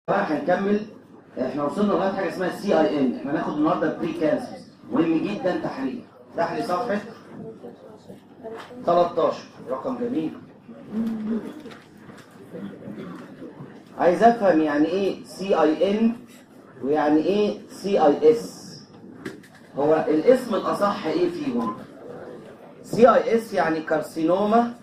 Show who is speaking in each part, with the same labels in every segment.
Speaker 1: بقى هنكمل احنا وصلنا لغايه حاجه اسمها سي اي ان احنا هناخد النهارده بري كانسر مهم جدا تحرير افتح لي صفحه 13 رقم جميل عايز افهم يعني ايه سي اي ان ويعني ايه سي اي اس هو الاسم الاصح ايه فيهم سي اي اس يعني كارسينوما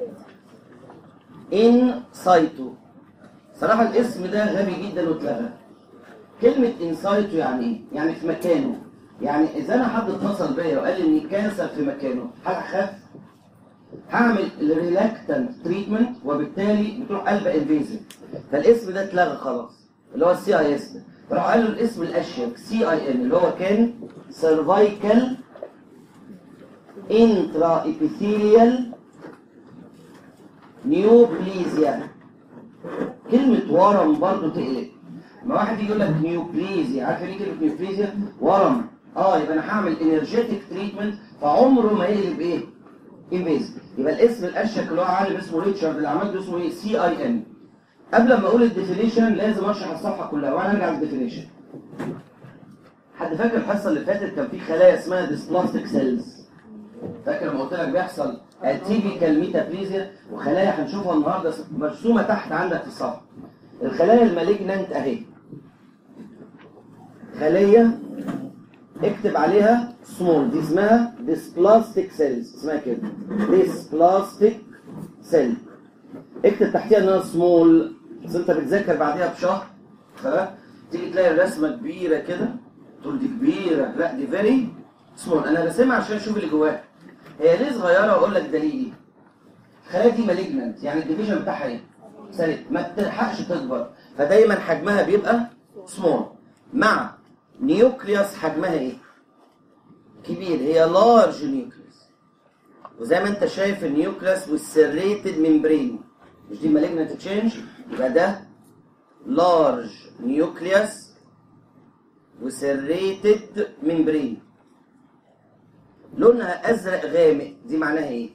Speaker 1: ان سايتو صراحة الاسم ده غبي جدا واتلغى كلمة انسايتو يعني ايه؟ يعني في مكانه يعني اذا انا حد اتصل بيا وقال لي ان كانسر في مكانه هل هخاف؟ هعمل الريلاكتنت تريتمنت وبالتالي بتروح قلب انفيزيف فالاسم ده اتلغى خلاص اللي هو السي اي اس ده فراح قال له الاسم الاشيك سي اي ان اللي هو كان سيرفايكال انترا ابيثيليال نيوبليزيا كلمة ورم برضو تقلق ما واحد يقول لك نيوبليزيا عارف ليه كلمة نيوبليزيا ورم اه يبقى انا هعمل انرجيتك تريتمنت فعمره ما يقلب ايه انفيز يبقى الاسم الاشك اللي هو عالم اسمه ريتشارد اللي عملته اسمه ايه سي اي ان قبل ما اقول الديفينيشن لازم اشرح الصفحه كلها وانا ارجع للديفينيشن حد فاكر الحصه اللي فاتت كان في خلايا اسمها ديسبلاستيك سيلز فاكر لما قلت لك بيحصل اتيبيكال ميتابليزيا وخلايا هنشوفها النهارده مرسومه تحت عندك في الصفحه الخلايا المالجنانت اهي خليه اكتب عليها سمول دي اسمها ديسبلاستيك سيلز اسمها كده ديسبلاستيك سيل اكتب تحتيها انها سمول بس انت بتذاكر بعديها بشهر خلاص تيجي تلاقي الرسمه كبيره كده تقول دي كبيره لا دي فيري سمول انا راسمها عشان اشوف اللي جواها هي ليه صغيره واقول لك دليلي الخلايا دي مالجنانت يعني الديفيجن بتاعها ايه سالب ما بتلحقش تكبر فدايما حجمها بيبقى سمول مع نيوكليوس حجمها ايه كبير هي لارج نيوكليوس وزي ما انت شايف النيوكليوس والسريتد ممبرين مش دي مالجنانت تشينج يبقى ده لارج نيوكليوس وسريتد ممبرين لونها ازرق غامق دي معناها ايه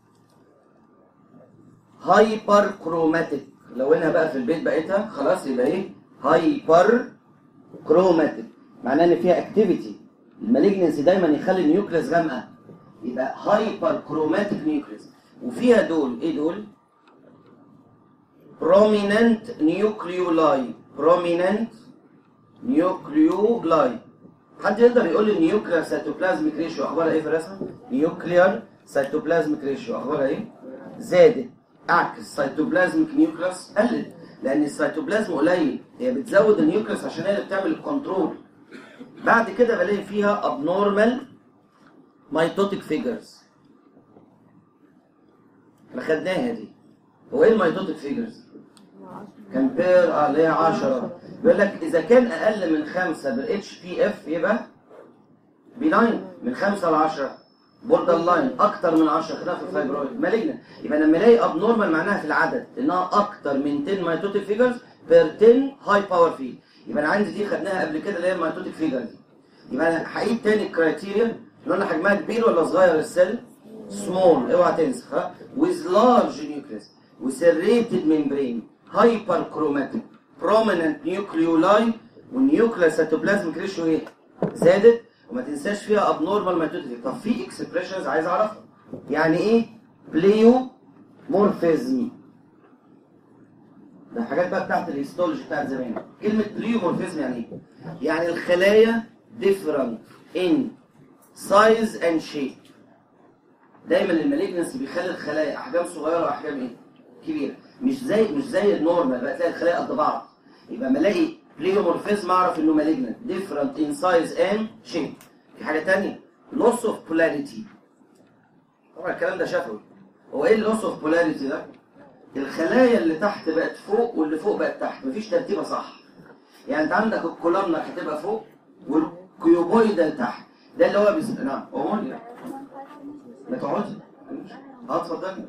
Speaker 1: هايبر كروماتيك لو انها بقى في البيت بقيتها خلاص يبقى ايه هايبر كروماتيك معناه ان فيها اكتيفيتي المالجنسي دايما يخلي النيوكليس غامقه يبقى هايبر كروماتيك نيوكليس وفيها دول ايه دول prominent nucleoli prominent nucleoli حد يقدر يقول لي النيوكلير سيتوبلازميك ريشيو اخبارها ايه في الرسمه نيوكلير سيتوبلازميك ريشيو اخبارها ايه زادت اعكس سيتوبلازميك نيوكليس قلت لان السيتوبلازم قليل هي بتزود النيوكليس عشان هي اللي بتعمل الكنترول بعد كده بلاقي فيها abnormal ميتوتيك فيجرز احنا خدناها دي هو ايه الميتوتيك فيجرز كان بير اه اللي هي 10 بيقول لك اذا كان اقل من 5 بالاتش بي اف يبقى بناين من 5 ل 10 بوردر لاين اكتر من 10 خدها في الفايبرويد مالجنا يبقى لما الاقي اب نورمال معناها في العدد انها اكتر من 10 مايتوتيك فيجرز بير 10 هاي باور فيد يبقى انا عندي دي خدناها قبل كده اللي هي المايتوتيك فيجر دي يبقى انا هعيد تاني الكرايتيريا لو انا حجمها كبير ولا صغير السيل سمول اوعى تنسى ها with large nucleus وسريتد ممبرين هايبر كروماتيك prominent nucleoli والنيوكليس سيتوبلازميك ريشيو ايه؟ زادت وما تنساش فيها abnormal ماتوتيك طب في اكسبريشنز عايز اعرفها يعني ايه بليو مورفيزم ده حاجات بقى بتاعت الهيستولوجي بتاعت زمان كلمة بليو مورفيزم يعني ايه؟ يعني الخلايا different in size and shape دايما المالجنس بيخلي الخلايا احجام صغيره واحجام ايه؟ كبيره مش زي مش زي النورمال بقى تلاقي الخلايا قد بعض يبقى ما الاقي بليومورفيزم اعرف انه مالجنت ديفرنت ان سايز اند شيب في حاجه ثانيه لوس اوف بولاريتي طبعا الكلام ده شفوي هو ايه اللوس اوف بولاريتي ده الخلايا اللي تحت بقت فوق واللي فوق بقت تحت مفيش ترتيبه صح يعني انت عندك الكولامنر هتبقى فوق والكيوبويدال تحت ده اللي هو بيس... نعم قولي ما تقعدي اه اتفضلي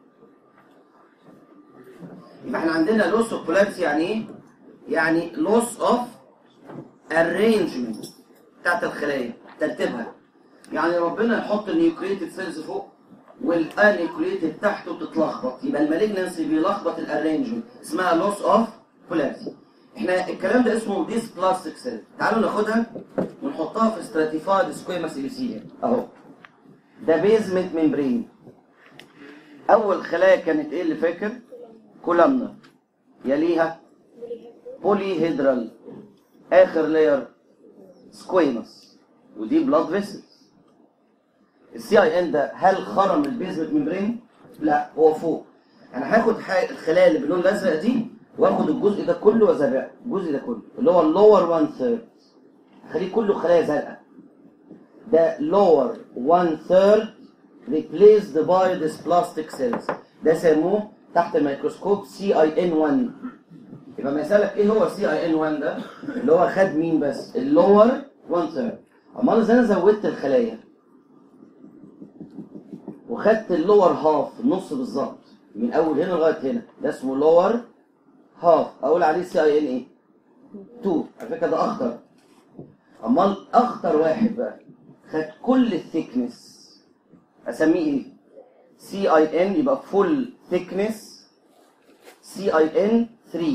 Speaker 1: يبقى احنا عندنا لوس اوف بولاريتي يعني ايه يعني لوس اوف ارينجمنت بتاعت الخلايا ترتيبها يعني ربنا يحط النيوكليتد سيلز فوق والانيوكليتد تحته تتلخبط يبقى المالجنسي بيلخبط الارينجمنت اسمها لوس اوف بولاريتي احنا الكلام ده اسمه ديس بلاستيك سيل تعالوا ناخدها ونحطها في ستراتيفايد سكويماس ابيثيليوم اهو ده بيزمنت ممبرين اول خلايا كانت ايه اللي فاكر كولامنا يليها بولي هيدرال اخر لاير سكويماس ودي بلاد فيسلز السي اي ان ده هل خرم البيزمنت ممبرين لا هو فوق انا هاخد ح- الخلايا اللي باللون الازرق دي واخد الجزء ده كله وازرقه الجزء ده كله اللي هو اللور 1 ثيرد خليه كله خلايا زرقاء ده lower one third replaced by this plastic cells ده سموه تحت الميكروسكوب CIN1 يبقى ما يسألك ايه هو CIN1 ده اللي هو خد مين بس اللور one third امال ازاي انا زودت الخلايا وخدت اللور هاف النص بالظبط من اول هنا لغايه هنا ده اسمه لور هاف اقول عليه CIN ايه 2 على فكره ده اخضر امال اخطر واحد بقى خد كل الثيكنس اسميه ايه سي اي ان يبقى فول ثيكنس سي اي ان 3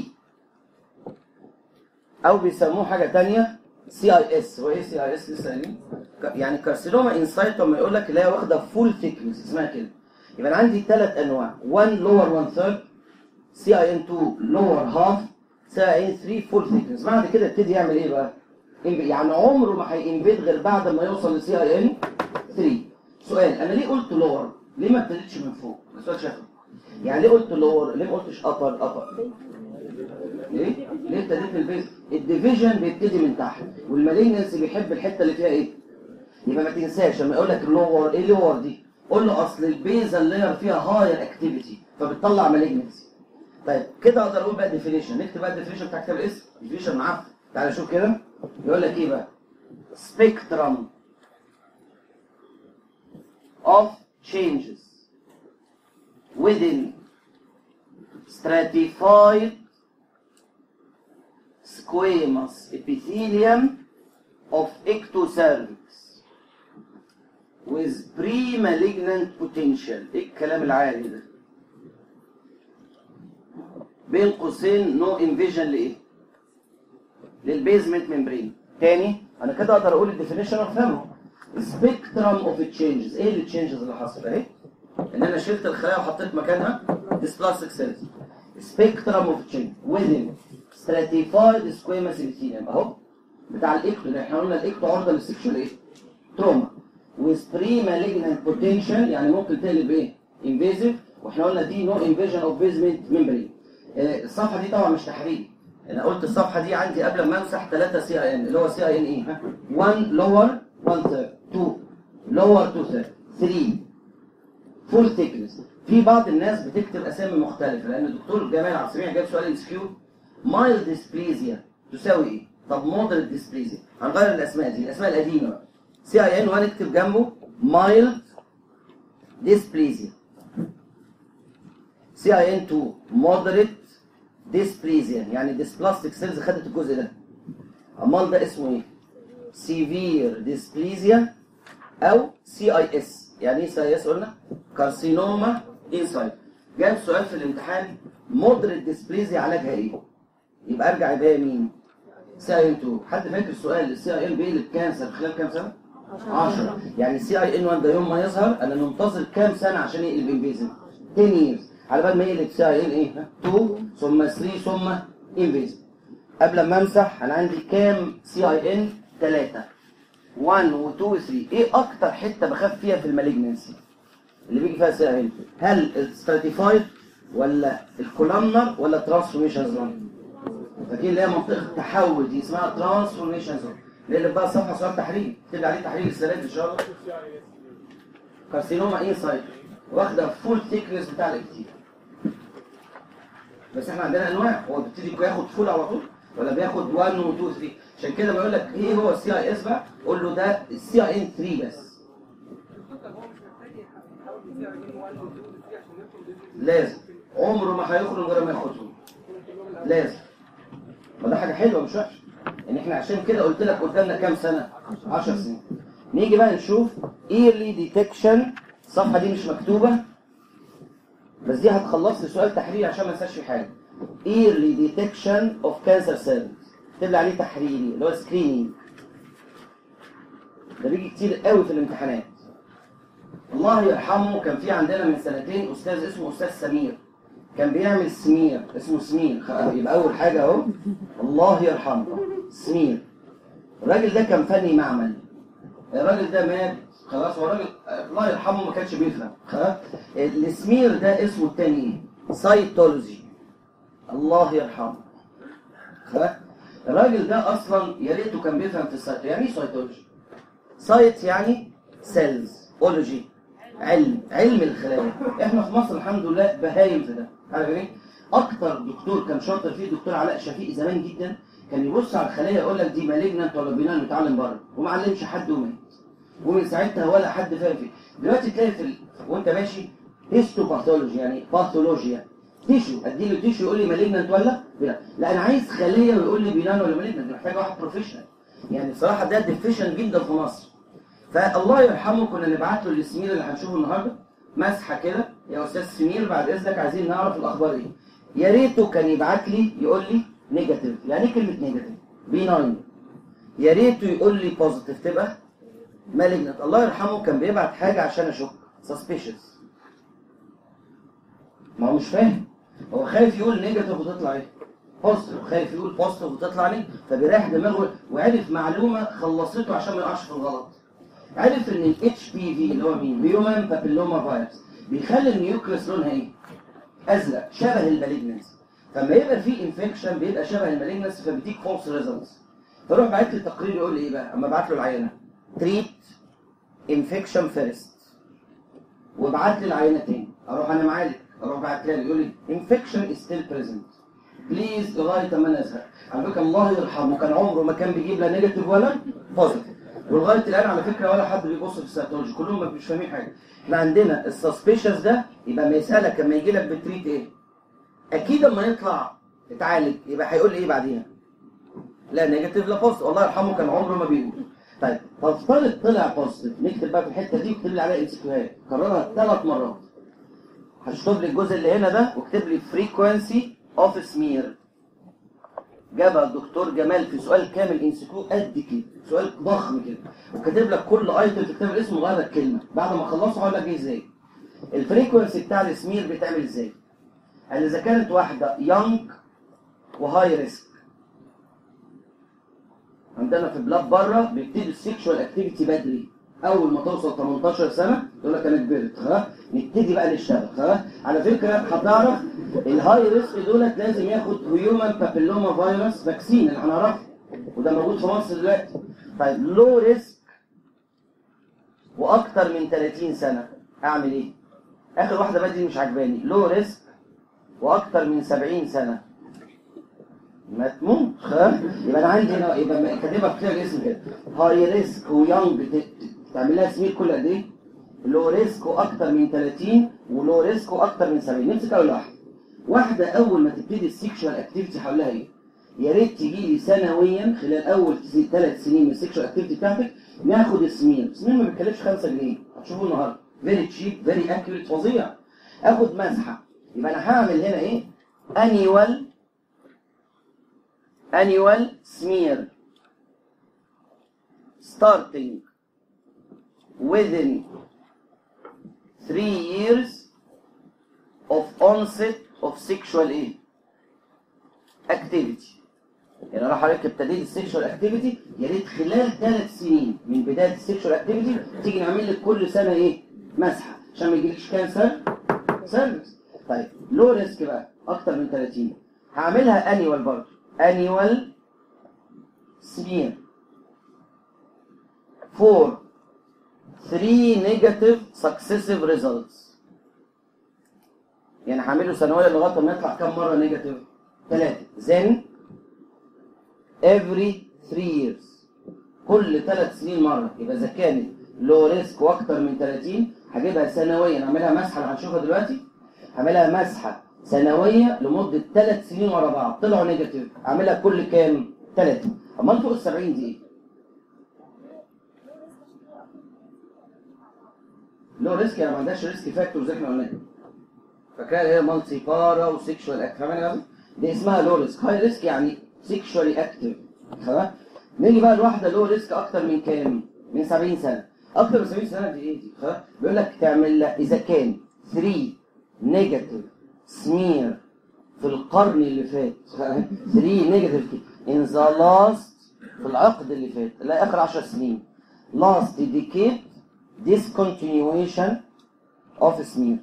Speaker 1: او بيسموه حاجه تانية سي اي اس هو ايه سي اي اس لسه قايلين ك- يعني كارسينوما انسايت لما يقول لك اللي هي واخده فول ثيكنس اسمها كده يبقى انا عندي ثلاث انواع 1 لور 1 ثيرد سي اي ان 2 لور هاف سي اي ان 3 فول ثيكنس بعد كده يبتدي يعمل ايه بقى؟ إنب- يعني عمره ما هينفيد غير بعد ما يوصل لسي اي ان 3 سؤال انا ليه قلت لور؟ ليه ما ابتديتش من فوق؟ ده سؤال شكله يعني ليه قلت لور؟ ليه ما قلتش ابر ابر؟ ليه؟ ليه ابتديت من البيز؟ الديفيجن بيبتدي من تحت والمالجنسي بيحب الحته اللي فيها ايه؟ يبقى ما تنساش لما يقول لك اللور ايه اللور دي؟ قول له اصل البيزا لاير فيها هاير اكتيفيتي فبتطلع مالجنسي طيب كده اقدر اقول بقى ديفينيشن نكتب بقى الديفينيشن بتاع كتاب الاسم ديفينيشن معفن تعالى شوف كده يقول لك ايه بقى spectrum of changes within stratified squamous epithelium of ectocervix with pre-malignant potential ايه الكلام العالي ده بين قوسين نو انفيجن لايه للبيزمنت ممبرين تاني انا كده اقدر اقول الديفينيشن افهمه سبيكترم اوف تشينجز ايه التشينجز اللي حصل اهي ان انا شلت الخلايا وحطيت مكانها ديسبلاستيك سيلز سبيكترم اوف تشينج within stratified squamous epithelium اهو بتاع الاكتو ده احنا قلنا الاكتو عرضه للسكشوال ايه تروما with pre malignant potential يعني ممكن تقلب ايه invasive واحنا قلنا دي no invasion of basement membrane آه، الصفحه دي طبعا مش تحرير انا قلت الصفحه دي عندي قبل ما امسح 3 سي اي ان اللي هو سي اي ان ايه ها 1 lower 1 third 2 lower 2 third 3 فول ثيكنس في بعض الناس بتكتب اسامي مختلفه لان الدكتور جمال عبد السميع جاب سؤال اس كيو مايل ديسبليزيا تساوي ايه؟ طب مودريت ديسبليزيا هنغير الاسماء دي الاسماء القديمه بقى سي اي ان وهنكتب جنبه مايلد ديسبليزيا سي اي ان 2 مودريت ديسبليزيا يعني ديسبلاستيك سيلز خدت الجزء ده امال ده اسمه ايه؟ سيفير ديسبليزيا او سي اي اس يعني ايه سي اي اس قلنا كارسينوما انسايد جاب سؤال في الامتحان مودريت ديسبليزيا علاجها ايه يبقى ارجع يبقى مين سي اي ان 2 حد فاكر السؤال السي اي ان بيقلب كانسر خلال كام سنه 10 يعني السي اي ان 1 ده يوم ما يظهر انا منتظر كام سنه عشان يقلب انفيزن 10 years على بال ما يقلب سي اي ان ايه ها؟ 2 ثم 3 ثم انفيزن قبل ما امسح انا عندي كام سي اي ان 3 1 و2 و3 ايه اكتر حته بخاف فيها في المالجنسي اللي بيجي فيها سي ان هل الستراتيفايد ولا الكولامنر ولا ترانسفورميشن زون فاكرين اللي هي منطقه التحول دي اسمها ترانسفورميشن زون نقلب بقى الصفحه سؤال تحليل تبقى عليه تحليل السنه دي ان شاء الله كارسينوما انسايد واخده فول ثيكنس بتاع الاكتيف بس احنا عندنا انواع هو بيبتدي ياخد فول على طول ولا بياخد 1 و 2 و 3 عشان كده بيقول لك ايه هو السي اي اس بقى قول له ده السي اي ان 3 بس لازم عمره ما هيخرج غير ما ياخدهم لازم ما ده حاجه حلوه مش وحشه ان احنا عشان كده قلت لك قدامنا كام سنه 10 سنين نيجي بقى نشوف early detection الصفحه دي مش مكتوبه بس دي هتخلص لي سؤال تحريري عشان ما انساش في حاجه early detection of cancer cells اكتب لي عليه تحريري اللي هو سكريننج ده بيجي كتير قوي في الامتحانات الله يرحمه كان في عندنا من سنتين استاذ اسمه استاذ سمير كان بيعمل سمير اسمه سمير خ- يبقى اول حاجه اهو الله يرحمه سمير الراجل ده كان فني معمل الراجل ده مات خلاص هو راجل الله يرحمه ما كانش بيفهم خلاص السمير ده اسمه التاني ايه سايتولوجي الله يرحمه خلاص الراجل ده اصلا يا ريته كان بيفهم في السايت يعني ايه سايتولوجي سايت يعني سيلز اولوجي علم علم الخلايا احنا في مصر الحمد لله بهايم في ده عارف ايه اكتر دكتور كان شاطر فيه دكتور علاء شفيق زمان جدا كان يبص على الخلايا يقول لك دي مالجنانت ولا بينال متعلم بره وما علمش حد ومات ومن ساعتها ولا حد فاهم فيه دلوقتي تلاقي في ال... وانت ماشي هيستوباثولوجي يعني باثولوجيا تيشو اديله تيشو يقول لي مالجنانت ولا لا لا انا عايز خليه ويقول لي بينال ولا مالجنانت محتاج واحد بروفيشنال يعني بصراحه ده ديفيشن جدا في مصر فالله يرحمه كنا نبعت له السمير اللي هنشوفه النهارده مسحه كده يا استاذ سمير بعد اذنك عايزين نعرف الاخبار ايه يا ريته كان يبعت لي يقول لي نيجاتيف يعني ايه كلمه نيجاتيف بي 9 يا ريته يقول لي بوزيتيف تبقى مالجنت الله يرحمه كان بيبعت حاجه عشان اشك سسبيشس ما هو مش فاهم هو خايف يقول نيجاتيف وتطلع ايه بوزيتيف خايف يقول بوزيتيف وتطلع ليه فبيريح دماغه وعرف معلومه خلصته عشان ما يقعش في الغلط عرف ان الاتش بي في اللي هو مين هيومن بابيلوما فيروس بيخلي النيوكليس لونها ايه ازرق شبه المالجنس فلما يبقى في انفكشن بيبقى شبه المالجنس فبيديك فولس ريزلتس فروح بعت لي تقرير يقول لي ايه بقى اما بعت له العينه تريت انفكشن فيرست وابعت لي العينه تاني اروح انا معالج اروح بعت لي يقول لي انفكشن از ستيل بريزنت بليز لغايه ما انا ازهق على فكره الله يرحمه كان عمره ما كان بيجيب لا نيجاتيف ولا بوزيتيف ولغايه الان على فكره ولا حد بيبص في السيتولوجي كلهم مش فاهمين حاجه احنا عندنا السسبيشس ده يبقى ما يسالك لما يجي لك بتريت ايه اكيد اما يطلع اتعالج يبقى هيقول لي ايه بعديها لا نيجاتيف لا بوزيتيف الله يرحمه كان عمره ما بيقول طيب فافترض طلع بوزيتيف نكتب بقى في الحته دي واكتب لي عليها انسكوهات كررها ثلاث مرات هشطب لي الجزء اللي هنا ده واكتب لي فريكوانسي اوف سمير جابها الدكتور جمال في سؤال كامل انسكو قد كده سؤال ضخم كده وكاتب لك كل ايتم تكتب الاسم وغير لك كلمه بعد ما خلصه هقول لك ايه ازاي الفريكونسي بتاع السمير بيتعمل ازاي قال اذا كانت واحده يونج وهاي ريسك عندنا في بلاد بره بيبتدي السيكشوال اكتيفيتي بدري اول ما توصل 18 سنه يقول لك انا كبرت خلاص نبتدي بقى نشتغل خلاص على فكره هتعرف الهاي ريسك دولت لازم ياخد هيومن بابيلوما فيروس فاكسين اللي هنعرفه وده موجود في مصر دلوقتي طيب لو ريسك واكتر من 30 سنه اعمل ايه اخر واحده بقى دي مش عجباني لو ريسك واكتر من 70 سنه ما تموت خلاص يبقى انا عندي هنا يبقى كاتبها في كده الاسم كده هاي ريسك ويونج تعمل لها سمير كل قد ايه لو ريسك واكتر من 30 ولو ريسك واكتر من 70 نمسك اول واحده واحده اول ما تبتدي السيكشوال اكتيفيتي هقول لها ايه يا ريت تجي لي سنويا خلال اول ثلاث سنين من السيكشوال اكتيفيتي بتاعتك ناخد السمير السمير ما بيتكلفش 5 جنيه هتشوفوه النهارده فيري تشيب فيري اكيوريت فظيع اخد مسحه يبقى انا هعمل هنا ايه انيوال annual smear starting within three years of onset of sexual ايه activity يعني انا حضرتك ابتديت السكشوال اكتيفيتي يا ريت خلال ثلاث سنين من بدايه السكشوال اكتيفيتي تيجي نعمل لك كل سنه ايه مسحه عشان ما يجيلكش كانسر سيرفكس طيب لو ريسك بقى اكتر من 30 هعملها انيوال برضه annual smear for three negative successive results يعني هعمله سنويا لغايه ما يطلع كام مره نيجاتيف ثلاثه then every three years كل ثلاث سنين مره يبقى اذا كانت لو ريسك واكتر من 30 هجيبها سنويا اعملها مسحه اللي هنشوفها دلوقتي هعملها مسحه سنويه لمده ثلاث سنين ورا بعض طلعوا نيجاتيف اعملها كل كام؟ ثلاثه امال فوق ال 70 دي ايه؟ لو ريسك يعني ما عندهاش ريسك فاكتور زي احنا قلنا فاكرها اللي هي مالتي بارا وسيكشوال اكت فاهمين قصدي؟ دي اسمها لو ريسك هاي ريسك يعني سيكشوالي اكتف خلاص نيجي بقى الواحده لو ريسك اكتر من كام؟ من 70 سنه اكتر من 70 سنه دي ايه دي؟ خلاص بيقول لك تعمل لها اذا كان 3 نيجاتيف سمير في القرن اللي فات 3 نيجاتيف ان ذا لاست في العقد اللي فات لا اخر 10 سنين last decade discontinuation of smear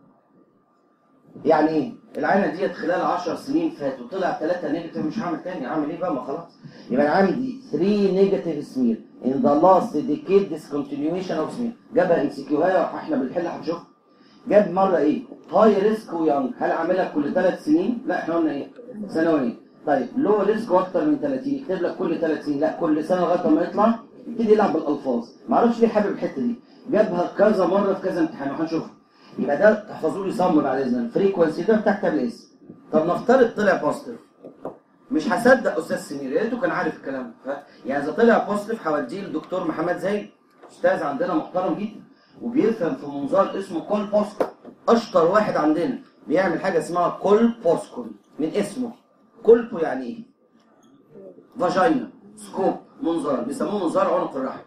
Speaker 1: يعني ايه؟ العينه ديت خلال 10 سنين فاتوا طلع 3 نيجاتيف مش هعمل تاني اعمل ايه بقى ما خلاص يبقى انا عندي 3 نيجاتيف سمير in the last decade discontinuation of smear جابها ام سي كيو احنا بنحل هنشوف جاب مره ايه؟ هاي ريسك ويونج هل اعملها كل 3 سنين؟ لا احنا قلنا ايه؟ سنويا طيب لو ريسك واكتر من 30 يكتب لك كل 3 سنين لا كل سنه لغايه ما يطلع يبتدي يلعب بالالفاظ معرفش ليه حابب الحته دي جابها كذا مره في كذا امتحان وهنشوفها يبقى ده تحفظوا لي صم بعد اذنك الفريكونسي ده بتاع كتاب الاسم طب نفترض طلع بوزيتيف مش هصدق استاذ سمير يا ريته كان عارف الكلام ده يعني اذا طلع بوزيتيف هوديه للدكتور محمد زايد استاذ عندنا محترم جدا وبيفهم في منظار اسمه كول بوسكو اشطر واحد عندنا بيعمل حاجه اسمها كول بوسكو من اسمه كولبو يعني ايه؟ فاجينا سكوب منظار بيسموه منظار عنق الرحم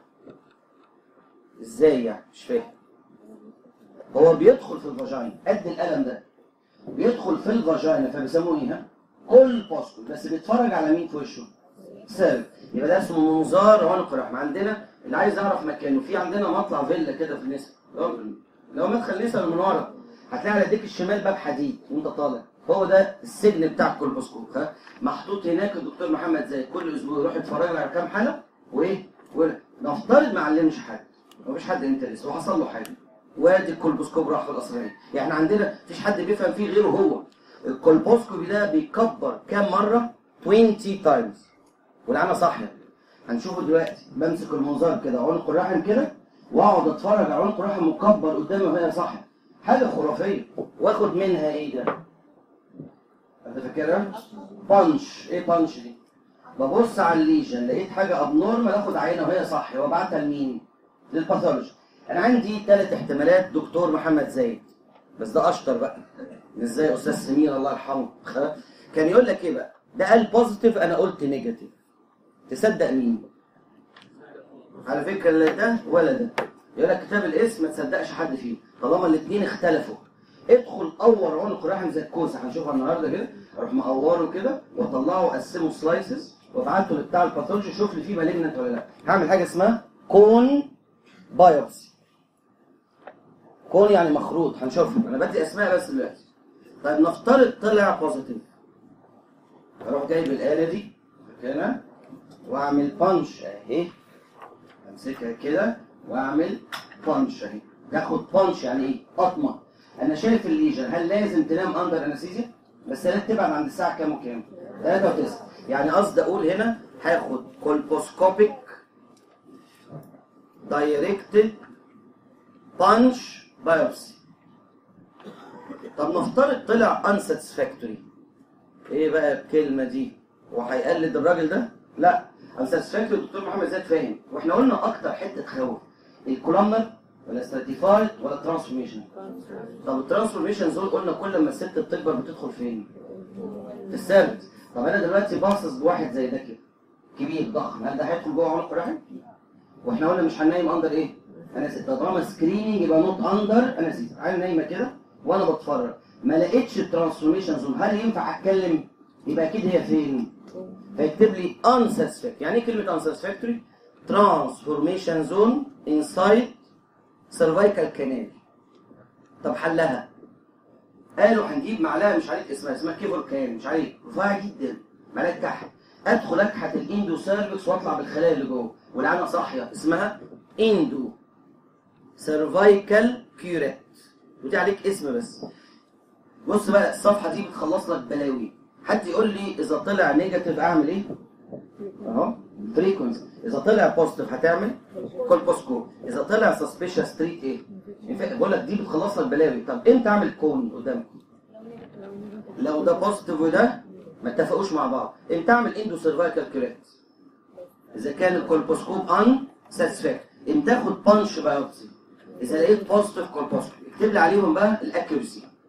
Speaker 1: ازاي يعني مش فاهم هو بيدخل في الفاجينا قد القلم ده بيدخل في الفاجينا فبيسموه ايه ها؟ كل بوسكو بس بيتفرج على مين في وشه؟ سالب يبقى ده اسمه منظار عنق الرحم عندنا اللي عايز يعرف مكانه في عندنا مطلع فيلا كده في النسا لو- لو مدخل نسا من ورا هتلاقي على ايديك الشمال باب حديد وانت طالع هو ده السجن بتاع الكولبوسكوب ها محطوط هناك الدكتور محمد زي كل اسبوع يروح يتفرج على كام حلقه وايه ونفترض ما علمش حد مفيش حد انترس وحصل له حاجه وادي الكولبوسكوب راح في الاسرائيلي يعني عندنا مفيش حد بيفهم فيه غيره هو الكولبوسكوب ده بيكبر كام مره 20 تايمز والعمى صاحيه هنشوفه دلوقتي بمسك المنظار كده عنق الرحم كده واقعد اتفرج على عنق الرحم مكبر قدامي وهي صاحيه حاجه خرافيه واخد منها ايه ده انت فاكرها بانش ايه بانش دي ببص على الليجن لقيت حاجه ابنورمال اخد عينه وهي صح وابعتها لمين للباثولوجي انا عندي ثلاث احتمالات دكتور محمد زايد بس ده اشطر بقى مش زي استاذ سمير الله يرحمه خلاص؟ كان يقول لك ايه بقى ده قال بوزيتيف انا قلت نيجاتيف تصدق مين على فكره لا ده ولا ده يقول لك كتاب الاسم ما تصدقش حد فيه طالما الاثنين اختلفوا ادخل قور عنق رحم زي الكوسه هنشوفها النهارده كده اروح مقوره كده واطلعه واقسمه سلايسز وابعته لبتاع الباثولوجي شوف لي فيه مالجنت ولا لا هعمل حاجه اسمها كون بايوبسي كون يعني مخروط هنشوفها انا بدي اسماء بس دلوقتي طيب نفترض طلع بوزيتيف اروح جايب الاله دي هنا واعمل بانش اهي امسكها كده واعمل بانش اهي تاخد بانش يعني ايه قطمه انا شايف الليجن هل لازم تنام اندر انستيزيا بس لا تبعد عند الساعه كام وكام 3 و9 يعني قصدي اقول هنا هاخد كولبوسكوبيك دايركتد بانش بايوبسي طب نفترض طلع unsatisfactory ايه بقى الكلمه دي وهيقلد الراجل ده لا unsatisfactory الدكتور محمد زياد فاهم واحنا قلنا اكتر حته تخوف الكولامنر ولا ستراتيفايد ولا ترانسفورميشن طب الترانسفورميشن دول قلنا كل ما الست بتكبر بتدخل فين في الثابت طب انا دلوقتي باصص بواحد زي ده كده كبير ضخم هل ده هيدخل جوه عنق الرحم واحنا قلنا مش هننام اندر ايه انا ست طالما سكريننج يبقى نوت اندر انا ست عيل نايمه كده وانا بتفرج ما لقيتش الترانسفورميشن زون هل ينفع اتكلم يبقى اكيد هي فين فيكتب لي unsatisfactory يعني ايه كلمه unsatisfactory transformation zone inside cervical canal طب حلها قالوا هنجيب معلقه مش عارف اسمها اسمها كيفر كان مش عارف رفيعه جدا معلقه كحل ادخل اكحت الاندو سيرفكس واطلع بالخلايا اللي جوه والعينه صاحيه اسمها اندو سيرفايكال كيوريت ودي عليك اسم بس بص بقى الصفحه دي بتخلص لك بلاوي حد يقول لي اذا طلع نيجاتيف اعمل ايه اهو فريكونسي اذا طلع بوزيتيف هتعمل كولبوسكوب اذا طلع سسبيشس تريت ايه ينفع- بقول لك دي بتخلص لك بلاوي طب امتى اعمل كون قدامكم لو ده بوزيتيف وده ما اتفقوش مع بعض امتى اعمل اندو سيرفايكال كريت اذا كان الكولبوسكوب ان ساتسفاكتوري امتى اخد بانش بايوبسي اذا لقيت بوزيتيف كولبوسكوب اكتب لي عليهم بقى الاكيورسي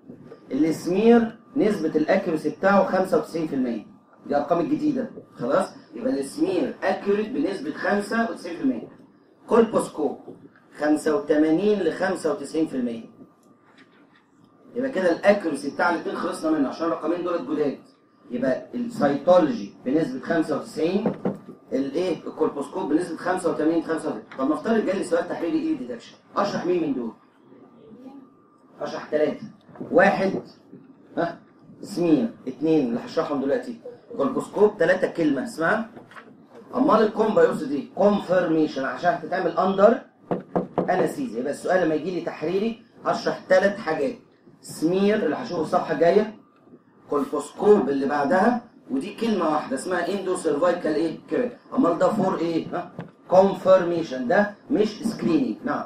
Speaker 1: السمير نسبة الاكيورسي بتاعه 95% دي الارقام الجديدة خلاص يبقى السمير اكيوريت بنسبة 95% كولبوسكوب 85 ل 95% يبقى كده الاكيورسي بتاع الاثنين خلصنا منه عشان الرقمين دول جداد يبقى السيتولوجي بنسبة 95 الايه الكولبوسكوب بنسبة 85 85 طب نفترض جالي سؤال تحليلي ايه ديتكشن اشرح مين من دول اشرح ثلاثة واحد ها سمير اثنين اللي هشرحهم دلوقتي كولبوسكوب ثلاثة كلمة اسمها امال الكومبا يقصد ايه كونفرميشن عشان هتتعمل اندر انستيزيا يبقى السؤال لما يجي لي تحريري هشرح ثلاث حاجات سمير اللي هشوفه الصفحه الجايه كولبوسكوب اللي بعدها ودي كلمه واحده اسمها اندو سيرفايكال ايه كده امال ده فور ايه ها كونفرميشن ده مش سكريننج نعم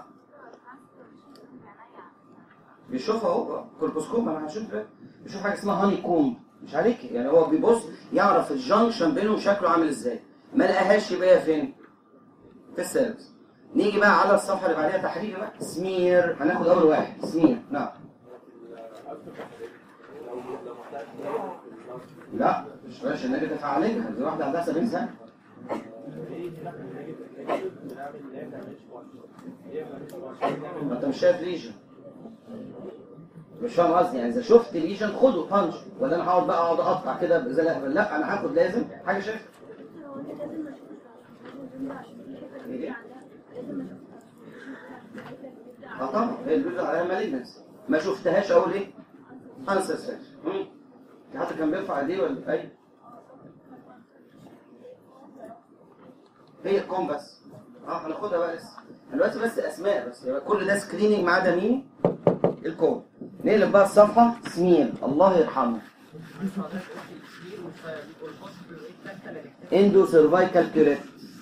Speaker 1: بيشوفها اهو كولبوسكوب انا هشوف ده بيشوف حاجه اسمها هاني كوم مش عليك يعني هو بيبص يعرف الجنكشن بينهم شكله عامل ازاي ما لقاهاش يبقى هي فين في السيرفس نيجي بقى على الصفحه اللي بعديها تحرير بقى سمير هناخد اول واحد سمير نعم لا مش باشا النيجاتيف هعالجها دي واحده عندها 70 سنه ما انت مش شايف ليجن مش فاهم قصدي يعني اذا شفت ليجن خده بانش ولا انا هقعد بقى اقعد اقطع كده زي الاهبل لا انا هاخد لازم حاجه شايفها اه طبعا هي الجزء عليها مالجنس ما شفتهاش اقول ايه انسس في حد كان بيرفع ايديه ولا اي هي الكوم بس اه هناخدها بقى لسه دلوقتي بس اسماء بس يبقى كل ده سكريننج ما عدا مين الكوم نقلب بقى الصفحه سمير الله يرحمه اندو سيرفايكال كيوريت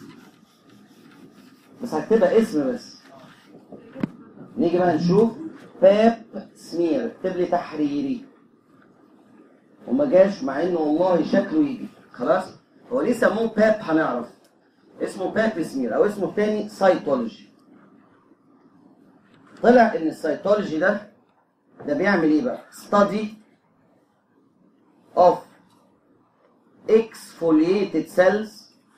Speaker 1: بس هكتبها اسم بس نيجي بقى نشوف باب سمير اكتب لي تحريري وما جاش مع انه والله شكله يجي خلاص هو ليه سموه باب هنعرف اسمه باب سمير او اسمه الثاني سايتولوجي طلع ان السايتولوجي ده ده بيعمل ايه بقى study of exfoliated cells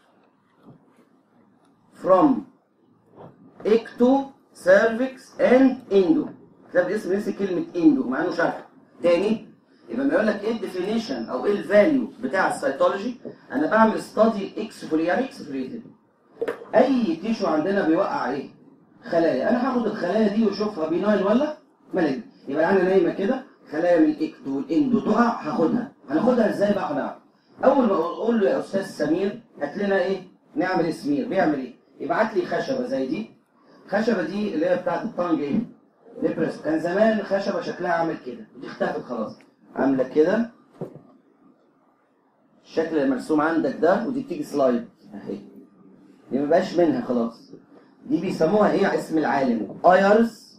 Speaker 1: from ecto cervix and endo ده باسم نفس كلمة endo مع انه شرح تاني يبقى ما يقول لك ايه الديفينيشن او ايه الفاليو بتاع السيتولوجي انا بعمل ستادي اكسفولي يعني اكسفوليتد اي تيشو عندنا بيوقع ايه خلايا انا هاخد الخلايا دي واشوفها بيناين ولا مالج يبقى انا نايمه كده خلايا من الاكتو والاندو تقع هاخدها هناخدها ازاي بقى هنعرف اول ما اقول له يا استاذ سمير هات لنا ايه نعمل سمير بيعمل ايه يبعت لي خشبه زي دي الخشبه دي اللي هي بتاعت الطنج ايه نبرس كان زمان خشبه شكلها عامل كده دي اختفت خلاص عامله كده الشكل المرسوم عندك ده ودي بتيجي سلايد اهي دي ما بقاش منها خلاص دي بيسموها ايه اسم العالم ايرز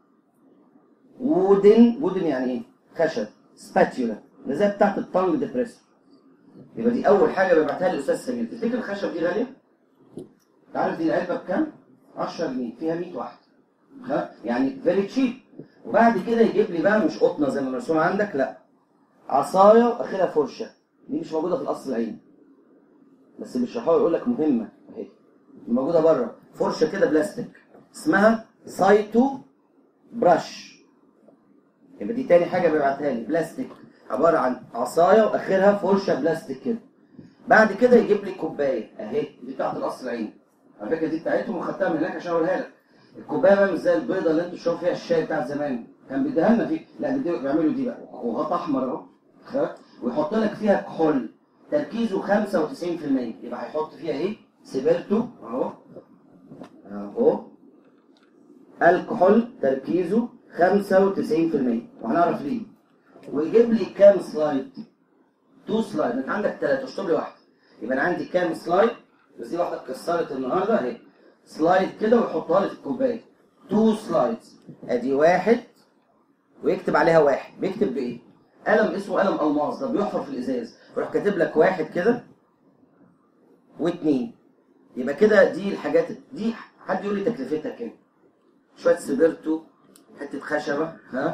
Speaker 1: وودن وودن يعني ايه خشب سباتيولا اللي زي بتاعت الطنج ديبريسور يبقى دي اول حاجه ببعتها للاستاذ سمير تفتكر الخشب دي غاليه انت عارف دي العلبه بكام 10 جنيه فيها 100 واحده ها يعني فيري تشيب وبعد كده يجيب لي بقى مش قطنه زي ما مرسوم عندك لا عصايه واخرها فرشه دي مش موجوده في القصر العيني بس بيشرحوها يقول لك مهمه اهي موجوده بره فرشه كده بلاستيك اسمها سايتو براش يبقى دي تاني حاجه بيبعتها لي بلاستيك عباره عن عصايه واخرها فرشه بلاستيك كده بعد كده يجيب لي كوبايه اهي دي بتاعت القصر العيني على فكره دي بتاعتهم وخدتها من هناك عشان اقولها لك الكوبايه بقى مش زي البيضه اللي انتوا بتشربوا فيها الشاي بتاع زمان كان بيديها لنا فيه لا بيدي- بيعملوا دي بقى وغطا احمر اهو خلاص؟ ويحط لك فيها كحول تركيزه 95% يبقى هيحط فيها ايه؟ سيبرتو اهو اهو الكحول تركيزه 95% وهنعرف ليه ويجيب لي كام سلايد؟ تو سلايد انت عندك ثلاثه اشطب لي واحده يبقى انا عندي كام سلايد بس دي واحده اتكسرت النهارده اهي سلايد كده ويحطها لي في الكوبايه تو سلايدز ادي واحد ويكتب عليها واحد بيكتب بايه؟ قلم اسمه قلم الماس ده بيحفر في الازاز يروح كاتب لك واحد كده واثنين يبقى كده دي الحاجات دي حد يقول لي تكلفتها كام؟ شويه سبرتو حته خشبه ها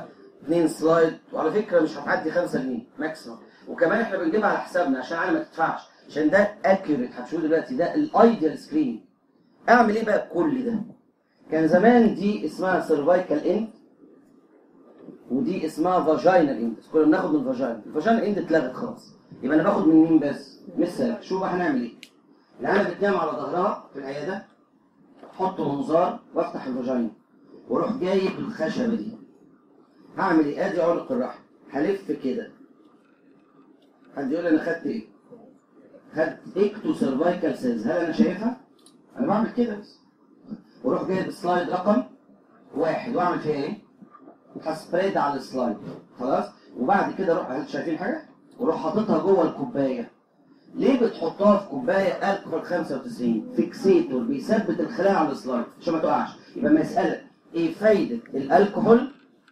Speaker 1: اثنين سلايد وعلى فكره مش هتعدي 5 جنيه ماكسيموم وكمان احنا بنجيبها على حسابنا عشان انا ما تدفعش عشان ده اكيوريت هتشوفوا دلوقتي ده الايديال سكرين اعمل ايه بقى بكل ده كان زمان دي اسمها سيرفايكال اند ودي اسمها فاجينال اند كنا بناخد من الفاجينا الفاجينال اند اتلغت خلاص يبقى انا باخد من مين بس مثال شوف بقى هنعمل ايه العيله بتنام على ظهرها في العياده احط منظار وافتح الفاجينا واروح جايب الخشبه دي هعمل ايه ادي عنق الرحم هلف كده حد يقول لي انا خدت ايه خدت اكتو سيرفايكال سيلز هل انا شايفها انا بعمل كده بس واروح جايب سلايد رقم واحد واعمل فيها ايه هسبريد على السلايد خلاص وبعد كده اروح هل شايفين حاجه واروح حاططها جوه الكوبايه ليه بتحطها في كوبايه الكحول 95 فيكسيتور بيثبت الخلايا على السلايد عشان ما تقعش يبقى مساله ايه فايده الالكحول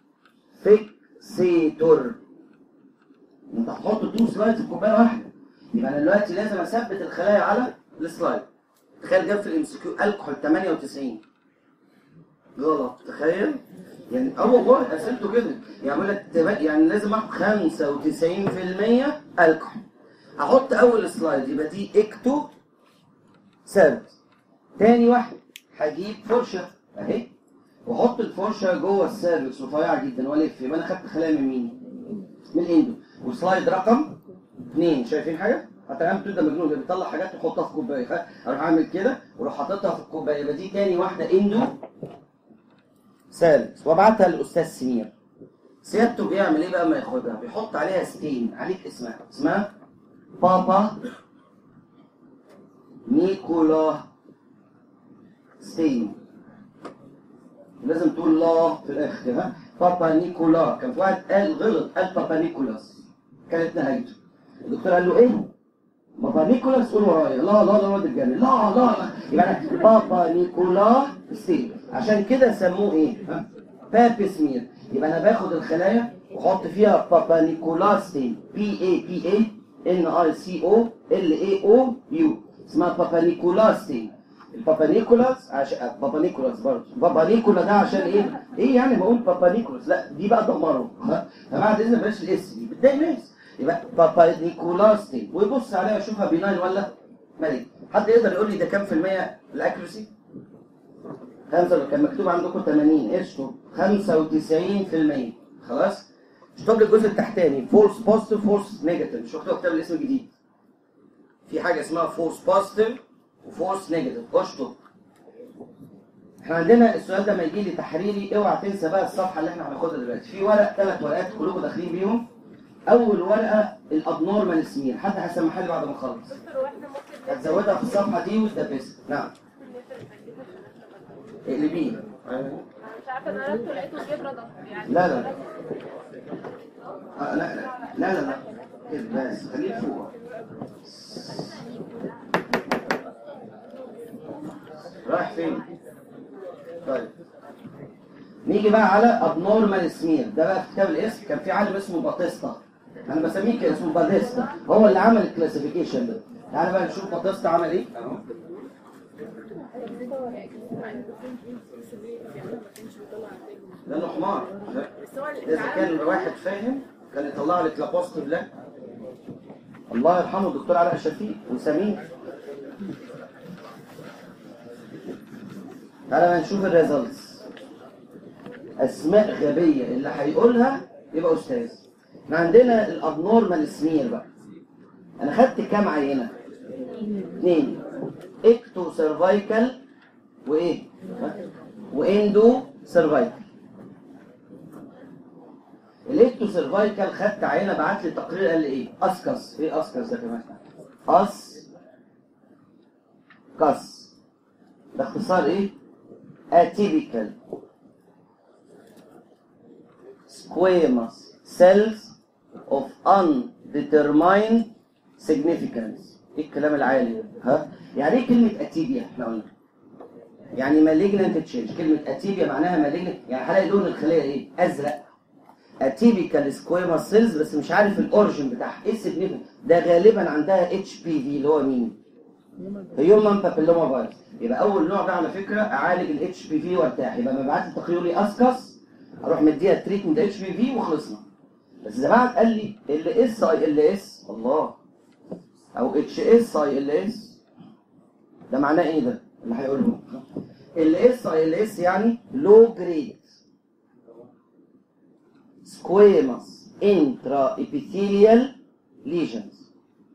Speaker 1: فيكسيتور انت هتحط تو سلايد في كوبايه واحده يبقى انا دلوقتي لازم اثبت الخلايا على السلايد تخيل جاب في الام سي كيو الكحول 98 غلط تخيل يعني اه والله اسئلته كده يعمل لك تبقى- يعني لازم احط 95% الكحول احط اول سلايد يبقى دي اكتو ثابت تاني واحد هجيب فرشه اهي واحط الفرشه جوه السيرفكس رفيعه جدا والف يبقى انا خدت خلايا من مين؟ من الاندو وسلايد رقم اثنين شايفين حاجه؟ حتى العيال بتبدا مجنون ده بيطلع حاجات يحطها في كوبايه خ- اروح اعمل كده واروح حاططها في الكوبايه يبقى دي تاني واحده اندو ثالث وابعتها للاستاذ سمير سيادته بيعمل ايه بقى ما ياخدها؟ بيحط عليها ستين عليك اسمها اسمها بابا نيكولا ستين لازم تقول لا في الاخر ها بابا نيكولا كان في واحد قال غلط قال بابا نيكولاس كانت نهايته الدكتور قال له ايه بابا نيكولاس قول ورايا لا لا لا واد الجنة لا لا لا يبقى أنا بابا نيكولا ستين عشان كده سموه ايه ها بابي سمير يبقى انا باخد الخلايا واحط فيها بابا نيكولا ستين بي اي بي اي ان اي سي او ال اي او يو اسمها بابا نيكولا ستين البابا نيكولاس عشان بابا نيكولاس برضه بابا نيكولا ده عشان ايه؟ ايه يعني بقول بابا نيكولاس لا دي بقى دمره ها فبعد اذن بلاش الاس دي بتضايق ناس يبقى بابا نيكولاس دي ويبص عليها يشوفها بيناين ولا مالي حد يقدر يقول لي ده كام في المية الاكيرسي؟ خمسة كان مكتوب عندكم 80 اشطب 95% خلاص؟ اشطب لي الجزء التحتاني فورس بوزيتيف فورس نيجاتيف مش مكتوب كتاب الاسم الجديد في حاجة اسمها فورس بوزيتيف وفورس نيجاتيف اشطب احنا عندنا السؤال ده ما يجي لي تحريري اوعى تنسى بقى الصفحه اللي احنا هناخدها دلوقتي في ورق ثلاث ورقات كلكم داخلين بيهم اول ورقه الابنورمال سمير حد هيسمعها لي بعد ما اخلص
Speaker 2: دكتور واحنا ممكن
Speaker 1: هتزودها في الصفحه دي وتدبسها نعم اقلبيه
Speaker 2: انا مش عارفه انا قلت لقيته جبره ضغط يعني
Speaker 1: لا لا آه، لا لا لا لا لا كده بس خليه فوق رايح فين؟ طيب نيجي بقى على ابنورمال سمير ده بقى في كتاب الاسم كان في عالم اسمه باتيستا انا بسميه كده اسمه باتيستا هو اللي عمل الكلاسيفيكيشن ده تعالى بقى نشوف باتيستا عمل ايه اهو لانه حمار
Speaker 2: بس هو
Speaker 1: اذا كان واحد فاهم كان يطلع لك لا بوزيتيف لا الله يرحمه الدكتور علاء شفيق وسمير تعالى بقى نشوف الريزلتس اسماء غبيه اللي هيقولها يبقى استاذ احنا عندنا الابنورمال سمير بقى انا خدت كام عينه اثنين اكتو سيرفايكال وايه واندو سيرفايكال الاكتو سيرفايكال خدت عينه بعت لي تقرير قال لي ايه اسكس ايه اسكس ده كمان اس كس ده اختصار ايه atypical squamous cells of undetermined significance ايه الكلام العالي ده ها يعني ايه كلمه اتيبيا احنا قلنا يعني malignant change كلمه اتيبيا معناها malignant يعني هلاقي لون الخليه ايه ازرق اتيبيكال سكويموس سيلز بس مش عارف الاوريجن بتاعها ايه السيجنيفيكانس ده غالبا عندها اتش بي في اللي هو مين هيومن بابيلوما فيروس يبقى اول نوع ده على فكره اعالج الاتش بي في وارتاح يبقى مبعت لي تقرير لي اسكس اروح مديها تريتمنت اتش بي في وخلصنا بس اذا بعد قال لي ال اس اي ال اس الله او اتش اس اي ال اس ده معناه ايه ده اللي هيقوله ال اس اي ال اس يعني لو جريد سكويمس انترا ابيثيليال ليجنز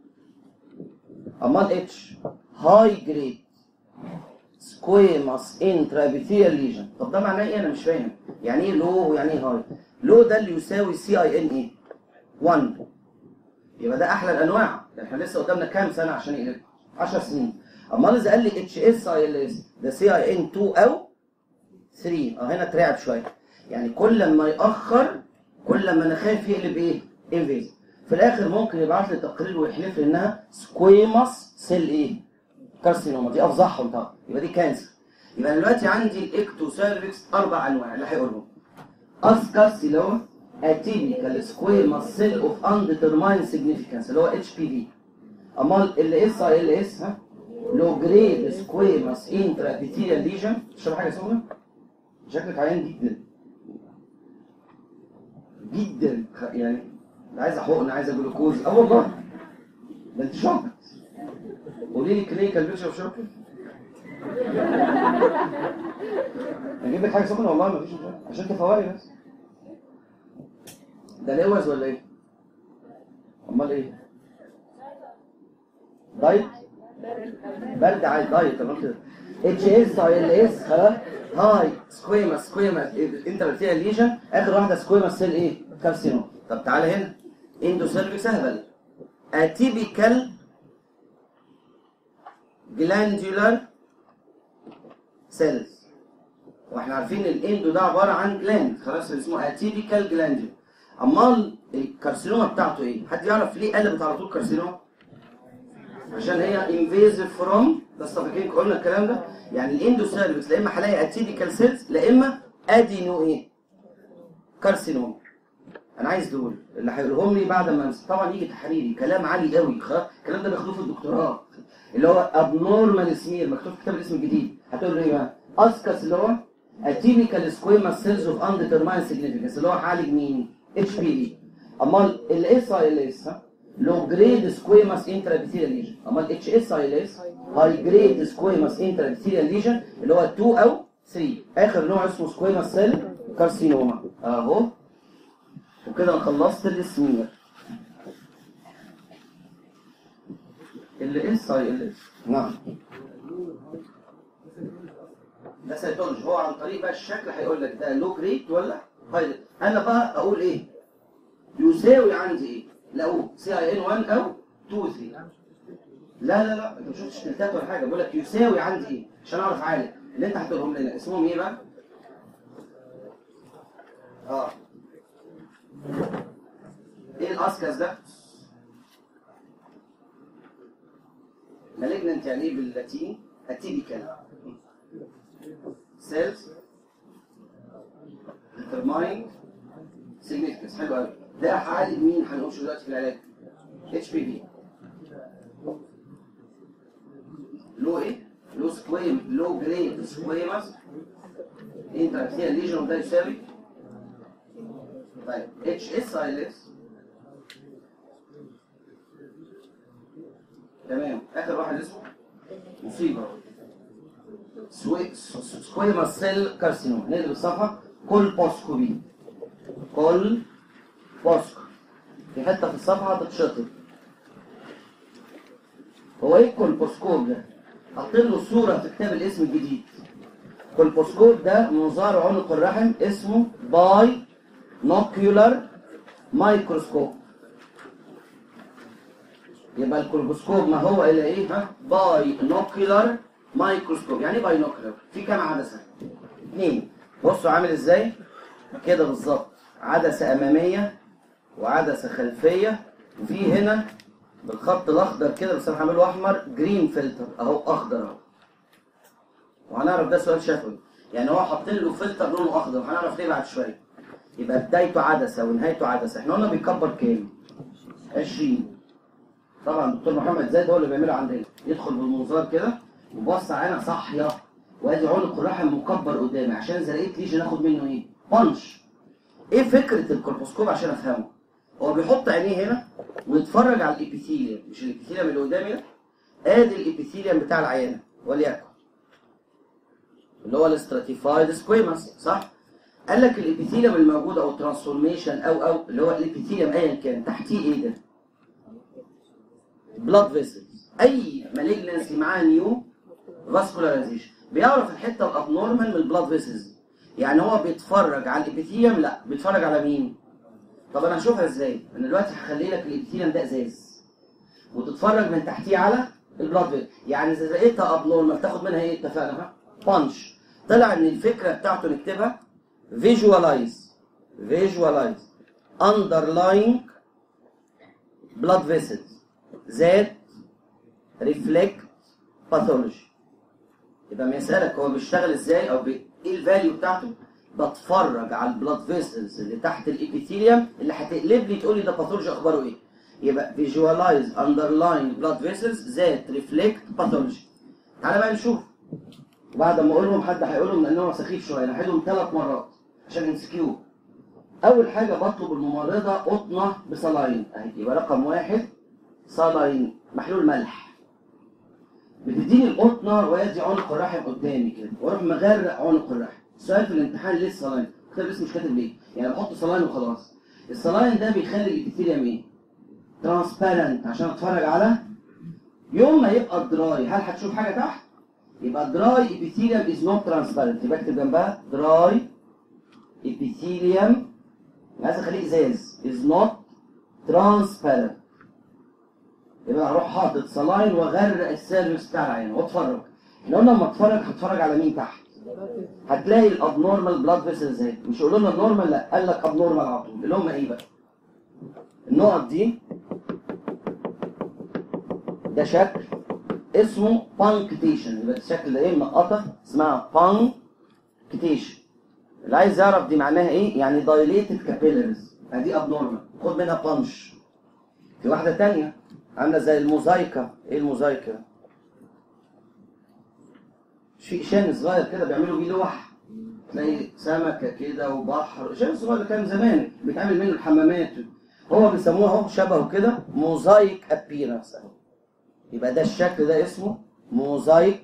Speaker 1: امال اتش هاي جريد سكويمس انترا ابيثيليال ليجن طب ده معناه ايه انا مش فاهم يعني ايه لو ويعني ايه هاي لو ده اللي يساوي سي اي ان ايه 1 يبقى ده احلى الانواع احنا لسه قدامنا كام سنه عشان يقلب 10 سنين امال اذا قال لي اتش اس اي ال اس ده سي اي ان 2 او 3 اه هنا اترعب شويه يعني كل ما ياخر كل ما انا خايف يقلب ايه انفيز في الاخر ممكن يبعت لي تقرير ويحلف لي انها سكويماس سيل ايه كارسينوما دي افظعهم طبعا يبقى دي كانسر يبقى أنا دلوقتي عندي الاكتو سيرفكس اربع انواع اللي هيقولهم اسكارسينوما اتيبيكال سكويماس سيل اوف انديترمايند سيجنيفيكانس اللي هو اتش بي في امال ال اس اي ال اس ها لو جريد سكويماس انترا ابيثيليال ليجن تشرب حاجه سخنه شكلك عيان جدا جدا خ- يعني لا عايزه حقن عايزه جلوكوز اه والله ده انت شوكت قولي لي كلينيكال بيكشر شوكت اجيب لك حاجه سخنه والله ما فيش مشكله عشان تفوقي بس ده لوز ولا ايه؟ امال ايه؟ دايت برد عادي دايت تمام كده اتش اس اي ال اس خلاص هاي سكويما سكويما انت بتلاقي ليجن اخر واحده سكويما سيل ايه؟ كارسينوم طب تعالى هنا اندو سيرفيس اهبل اتيبيكال جلاندولار سيلز واحنا عارفين الاندو ده عباره عن جلاند خلاص اسمه اتيبيكال جلاندول امال الكارسينوما بتاعته ايه؟ حد يعرف ليه قلبت على طول كارسينوما؟ عشان هي انفيزيف فروم ده فاكرين قلنا الكلام ده يعني الاندو سيرفكس لا اما هلاقي اتيبيكال سيلز لا اما ادينو ايه كارسينوم انا عايز دول اللي هيقولهم لي بعد ما أمس- طبعا يجي تحريري كلام عالي قوي خلاص الكلام ده بياخدوه في الدكتوراه اللي هو ابنورمال سمير مكتوب في كتاب الاسم الجديد هتقول له ايه بقى اسكس اللي هو اتيبيكال سكويما سيلز اوف انديترمايند سيجنيفيكانس اللي هو هعالج مين اتش بي دي امال الاس اي ال اس لو جريد سكويماس انترابيثيريال ليجن امال اتش اس اي ال اس هاي جريد سكويماس انترابيثيريال ليجن اللي هو 2 او 3 اخر نوع اسمه سكويماس سيل كارسينوما اهو وكده انا خلصت السمير ال اس اي ال اس نعم ده سيتولوجي هو عن طريق بقى الشكل هيقول لك ده لو جريد ولا هاي انا بقى اقول ايه يساوي عندي ايه لو سي اي ان 1 او 2 3 لا لا لا انت ما شفتش تلتات ولا حاجه بقول لك يساوي عندي ايه عشان اعرف عالج اللي انت هتقولهم لنا اسمهم ايه بقى اه ايه الاسكس ده مالجننت يعني ايه باللاتيني اتيبيكال سيلز determined significance حلو قوي ده هعالج مين هنقولش دلوقتي في العلاج اتش بي في لو ايه لو سكويم لو جريد سكويمس انتراكتيال ليجن ده يساوي طيب اتش اس اي ال اس تمام اخر واحد اسمه مصيبه سوي- س- س- سكويمس سيل كارسينوم نقلب الصفحه كل بوسكوبي كل بوسكو في حته في الصفحه تتشطب هو ايه الكولبوسكوب ده؟ حاطين له صوره في كتاب الاسم الجديد الكولبوسكوب ده منظار عنق الرحم اسمه باي نوكيولار مايكروسكوب يبقى الكولبوسكوب ما هو الا ايه ها باي نوكيولار مايكروسكوب يعني باي نوكيولار في كام عدسه اثنين بصوا عامل ازاي كده بالظبط عدسه اماميه وعدسه خلفيه وفي هنا بالخط الاخضر كده بس انا هعمله احمر جرين فلتر اهو اخضر اهو وهنعرف ده سؤال شفوي يعني هو حاطين له فلتر لونه اخضر وهنعرف ليه بعد شويه يبقى بدايته عدسه ونهايته عدسه احنا قلنا بيكبر كام 20 طبعا دكتور محمد زايد هو اللي بيعمله عندنا يدخل بالمنظار كده وبص عينها صاحيه وادي عنق الرحم مكبر قدامي عشان اذا لقيت ليجن اخد منه ايه بانش ايه فكره الكولبوسكوب عشان افهمه هو بيحط عينيه هنا ويتفرج على الابيثيليوم مش الابيثيليوم اللي قدامي ده ادي الابيثيليوم بتاع العيانه وليكن اللي هو الاستراتيفايد سكويماس صح قال لك الابيثيليوم الموجود او الترانسفورميشن او او اللي هو الابيثيليوم ايا كان تحتيه ايه ده بلاد فيسلز اي مالجنسي معاه نيو فاسكولاريزيشن بيعرف الحته الابنورمال من البلاد فيسلز يعني هو بيتفرج على الابيثيليوم لا بيتفرج على مين طب انا هشوفها ازاي انا دلوقتي هخلي لك الابيثيليوم ده ازاز وتتفرج من تحتيه على البلاد فيسل يعني اذا لقيتها ابنورمال تاخد منها ايه اتفقنا ها بانش طلع ان الفكره بتاعته نكتبها visualize visualize underlying blood vessels that reflect pathology يبقى ما يسألك هو بيشتغل ازاي او بي... ايه الفاليو بتاعته بتفرج على البلاد فيسلز اللي تحت الابيثيليوم اللي هتقلب لي تقول لي ده باثولوجي اخباره ايه يبقى visualize underlying blood vessels that reflect pathology تعالى بقى نشوف بعد ما اقول لهم حد هيقول لهم لان هو سخيف شويه انا هعيدهم ثلاث مرات عشان يمسكيوه اول حاجه بطلب الممرضه قطنه بصلاين اهي يبقى رقم واحد صلاين محلول ملح بتديني القطنه وادي عنق الرحم قدامي كده واروح مغرق عنق الرحم السؤال في الامتحان ليه الصلاين كتاب اسمه مش كاتب ليه يعني بحط صلاين وخلاص الصلاين ده بيخلي الابيثيليوم ايه ترانسبيرنت عشان اتفرج على يوم ما يبقى دراي هل هتشوف حاجه تحت يبقى دراي ابيثيليوم از نوت ترانسبيرنت يبقى اكتب جنبها دراي ابيثيليوم عايز اخليه ازاز از نوت ترانسبيرنت يبقى هروح حاطط صلاين واغرق السيرفيس بتاع العين واتفرج احنا قلنا لما اتفرج هتفرج على مين تحت هتلاقي الابنورمال بلاد فيسلز اهي مش يقولوا لنا النورمال لا قال لك ابنورمال على طول اللي هم ايه بقى النقط دي ده شكل اسمه بانكتيشن يبقى الشكل ده ايه منقطه اسمها بانكتيشن اللي عايز يعرف دي معناها ايه يعني دايليتد كابيلاريز دي ابنورمال خد منها بانش في واحده تانية عامله زي الموزايكا ايه الموزايكا في شان صغير كده بيعملوا بيه لوح تلاقي سمكه كده وبحر شان صغير كان زمان بيتعمل منه الحمامات هو بيسموه اهو شبهه كده موزايك ابيرنس اهو يبقى ده الشكل ده اسمه موزايك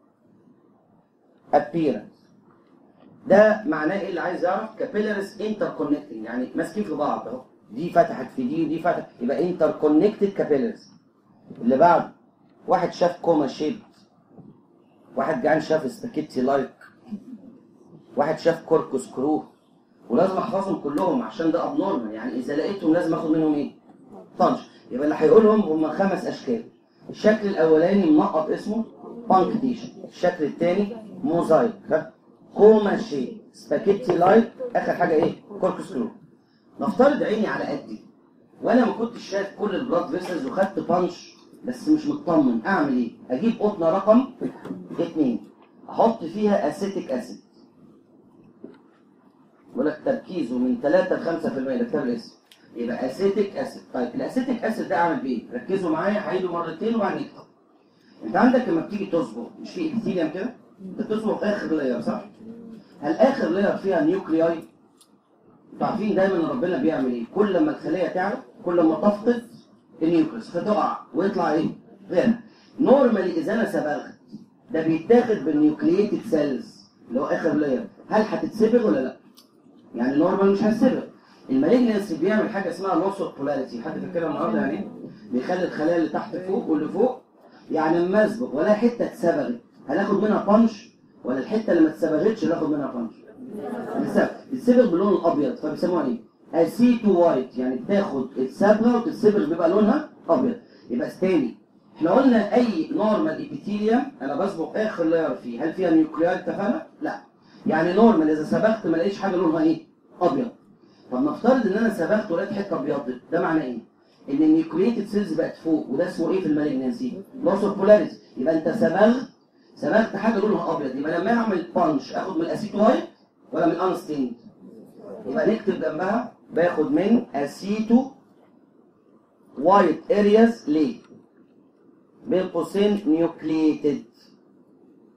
Speaker 1: ابيرنس ده معناه ايه اللي عايز يعرف كابيلاريز انتر كونكتنج يعني ماسكين في بعض اهو دي فتحت في دي ودي فتحت يبقى انتر كونكتد كابيلاريز اللي بعد واحد شاف كوما شيب واحد جعان شاف سباكيتي لايك واحد شاف كوركوس كرو ولازم احفظهم كلهم عشان ده ابنورمال يعني اذا لقيتهم لازم اخد منهم ايه؟ طنش يبقى اللي هيقولهم هم خمس اشكال الشكل الاولاني منقط اسمه بانكتيشن الشكل الثاني موزايك ها كوما شيب سباكيتي لايك اخر حاجه ايه؟ كوركوس كرو نفترض عيني على قدي وانا ما كنتش شايف كل البلاد فيسلز وخدت بانش بس مش مطمن اعمل ايه؟ اجيب قطنه رقم اثنين احط فيها اسيتيك اسيد بقول لك تركيزه من 3 ل 5% ده كتاب الاسم يبقى اسيتيك اسيد طيب الاسيتيك اسيد ده اعمل بيه؟ ركزوا معايا هعيده مرتين وبعدين نكتب انت عندك لما بتيجي تصبغ مش في ابيثيليوم كده؟ بتصبغ اخر لاير صح؟ هل اخر لاير فيها نيوكلياي؟ انتوا عارفين دايما ربنا بيعمل ايه؟ كل ما الخليه تعرف كل ما تفقد النيوكليس فتقع ويطلع ايه؟ غيرها. نورمالي اذا انا صبغت ده بيتاخد بالنيوكلييتد سيلز اللي هو اخر لاير هل هتتسبغ ولا لا؟ يعني نورمال مش هتسبغ المالجنسي بيعمل حاجه اسمها لوس اوف بولاريتي حد فاكرها النهارده يعني ايه؟ بيخلي الخلايا اللي تحت فوق واللي فوق يعني اما اسبغ ولا حته اتسبغت هناخد منها بانش ولا الحته اللي ما اتسبغتش ناخد منها بانش؟ السبغ السبغ باللون الابيض فبيسموها ايه؟ اسيتو وايت يعني بتاخد الصبغه وتتسبغ بيبقى لونها ابيض يبقى تاني احنا قلنا اي نورمال ابيثيليوم انا بصبغ اخر لاير فيه هل فيها نيوكليار اتفقنا؟ لا يعني نورمال اذا صبغت ما لقيتش حاجه لونها ايه؟ ابيض طب نفترض ان انا صبغت ولقيت حته ابيض ده معناه ايه؟ ان النيوكليتد سيلز بقت فوق وده اسمه ايه في المالجنسي؟ لوس اوف بولاريتي يبقى انت صبغت صبغت حاجه لونها ابيض يبقى لما اعمل بانش اخد من الاسيتو وايت ولا من الانستيند؟ يبقى نكتب جنبها باخد من اسيتو وايت ارياز ليه؟ بين قوسين نيوكليتد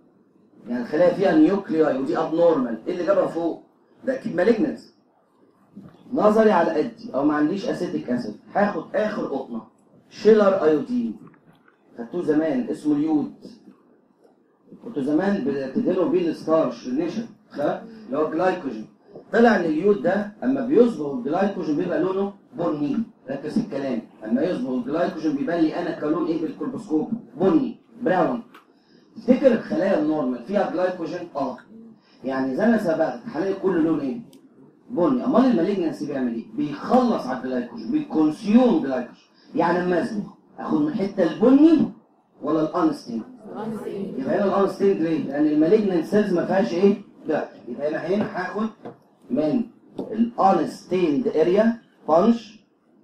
Speaker 1: يعني الخلايا فيها نيوكلياي ودي ابنورمال ايه اللي جابها فوق؟ ده اكيد مالجنس نظري على قدي او ما عنديش اسيتيك اسيد هاخد اخر قطنه شيلر ايودين خدتوه زمان اسمه اليود كنتوا زمان بتديروا بيه الستارش النشا خلاص اللي هو جلايكوجين طلع ان اليود ده اما بيصبغ الجلايكوجين بيبقى لونه بني ركز في الكلام اما يصبغ الجلايكوجين بيبان لي انا كلون ايه بالكولبوسكوب بني براون تفتكر الخلايا النورمال فيها جلايكوجين اه يعني زي ما سبقت هلاقي كل لون ايه بني امال المالجنسي بيعمل ايه بيخلص على الجلايكوجين بيكونسيوم جلايكوجين يعني اما اصبغ اخد من الحته البني ولا الانستين يبقى هنا الانستين ليه لان المالجنت سيلز ما فيهاش ايه لا يبقى هنا هنا هاخد من الانستيند اريا بانش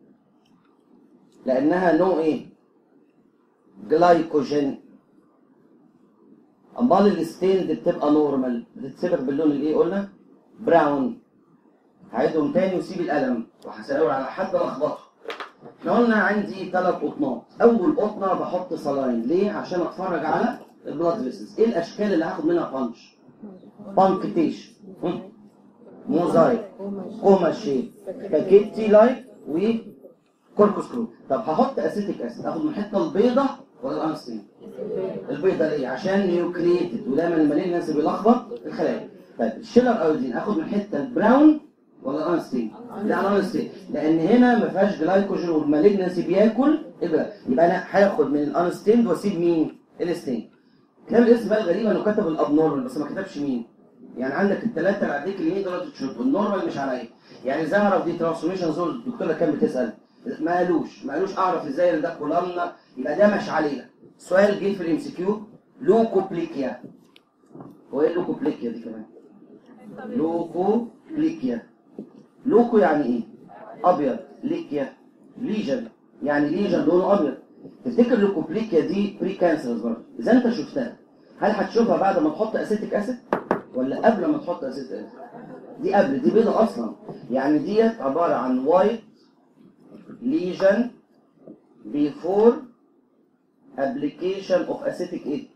Speaker 1: لانها نوع ايه جلايكوجين امال الستيند بتبقى نورمال بتتسبغ باللون الايه قلنا براون هعيدهم تاني وسيب القلم وهسأله على حد لخبطه احنا قلنا عندي ثلاث قطنات اول قطنه بحط صلاين ليه عشان اتفرج على البلاد فيسلز ايه الاشكال اللي هاخد منها بانش بانكتيش موزايك كوما شيب باكيتي لايك وكوركوسكرو طب هحط اسيتيك اسيد اخد من الحته البيضه ولا الانستين البيضه ليه عشان نيوكليتد ودايما المالجنس بيلخبط الخلايا طيب الشيلر ايودين اخد من الحته البراون ولا الانستين لا الانستين لان هنا ما فيهاش جلايكوجين والمالجنسي بياكل البراون يبقى انا هاخد من الانستين واسيب مين الستين كلام الاسم بقى الغريب انه كتب الابنورمال بس ما كتبش مين يعني عندك الثلاثه اللي عليك اليمين دول تشوف والنورمال مش عليا يعني ازاي اعرف دي ترانسفورميشن زون الدكتوره كانت بتسال ما قالوش ما قالوش اعرف ازاي ان ده كولامنا يبقى ده مش علينا سؤال جه في الام سي كيو لوكوبليكيا هو ايه اللوكوبليكيا دي كمان لوكوبليكيا لوكو يعني ايه ابيض ليكيا ليجن يعني ليجن لونه ابيض تفتكر لوكوبليكيا دي بري كانسرز برضه اذا انت شفتها هل هتشوفها بعد ما تحط اسيتيك اسيد ولا قبل ما تحط اسيتيك اسيد دي قبل دي بيضه اصلا يعني ديت عباره عن وايت ليجن بيفور application of acetic ايه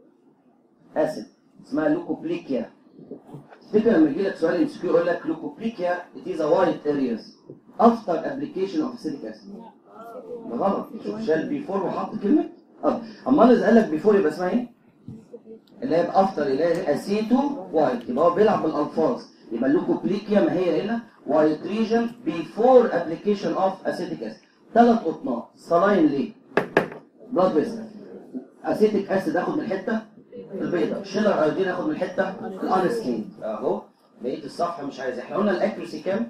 Speaker 1: acid اسمها لوكوبليكيا تفتكر لما يجي لك سؤال ام يقول لك لوكوبليكيا it is a white areas after application of acetic acid ده غلط شوف شال بيفور وحط كلمه اه امال اذا قال لك بيفور يبقى اسمها ايه اللي هي بافتر اللي هي اسيتو وايت يبقى هو بيلعب بالالفاظ يبقى اللوكوبليكيا ما هي هنا وايت ريجن بيفور ابلكيشن اوف اسيتيك اسيد ثلاث قطنات صلاين ليه بلاد فيسل اسيتيك اسيد اخد من الحته البيضاء شيلر ايودين اخد من الحته الانسكين اهو بقيه الصفحه مش عايز احنا قلنا الاكيوسي كام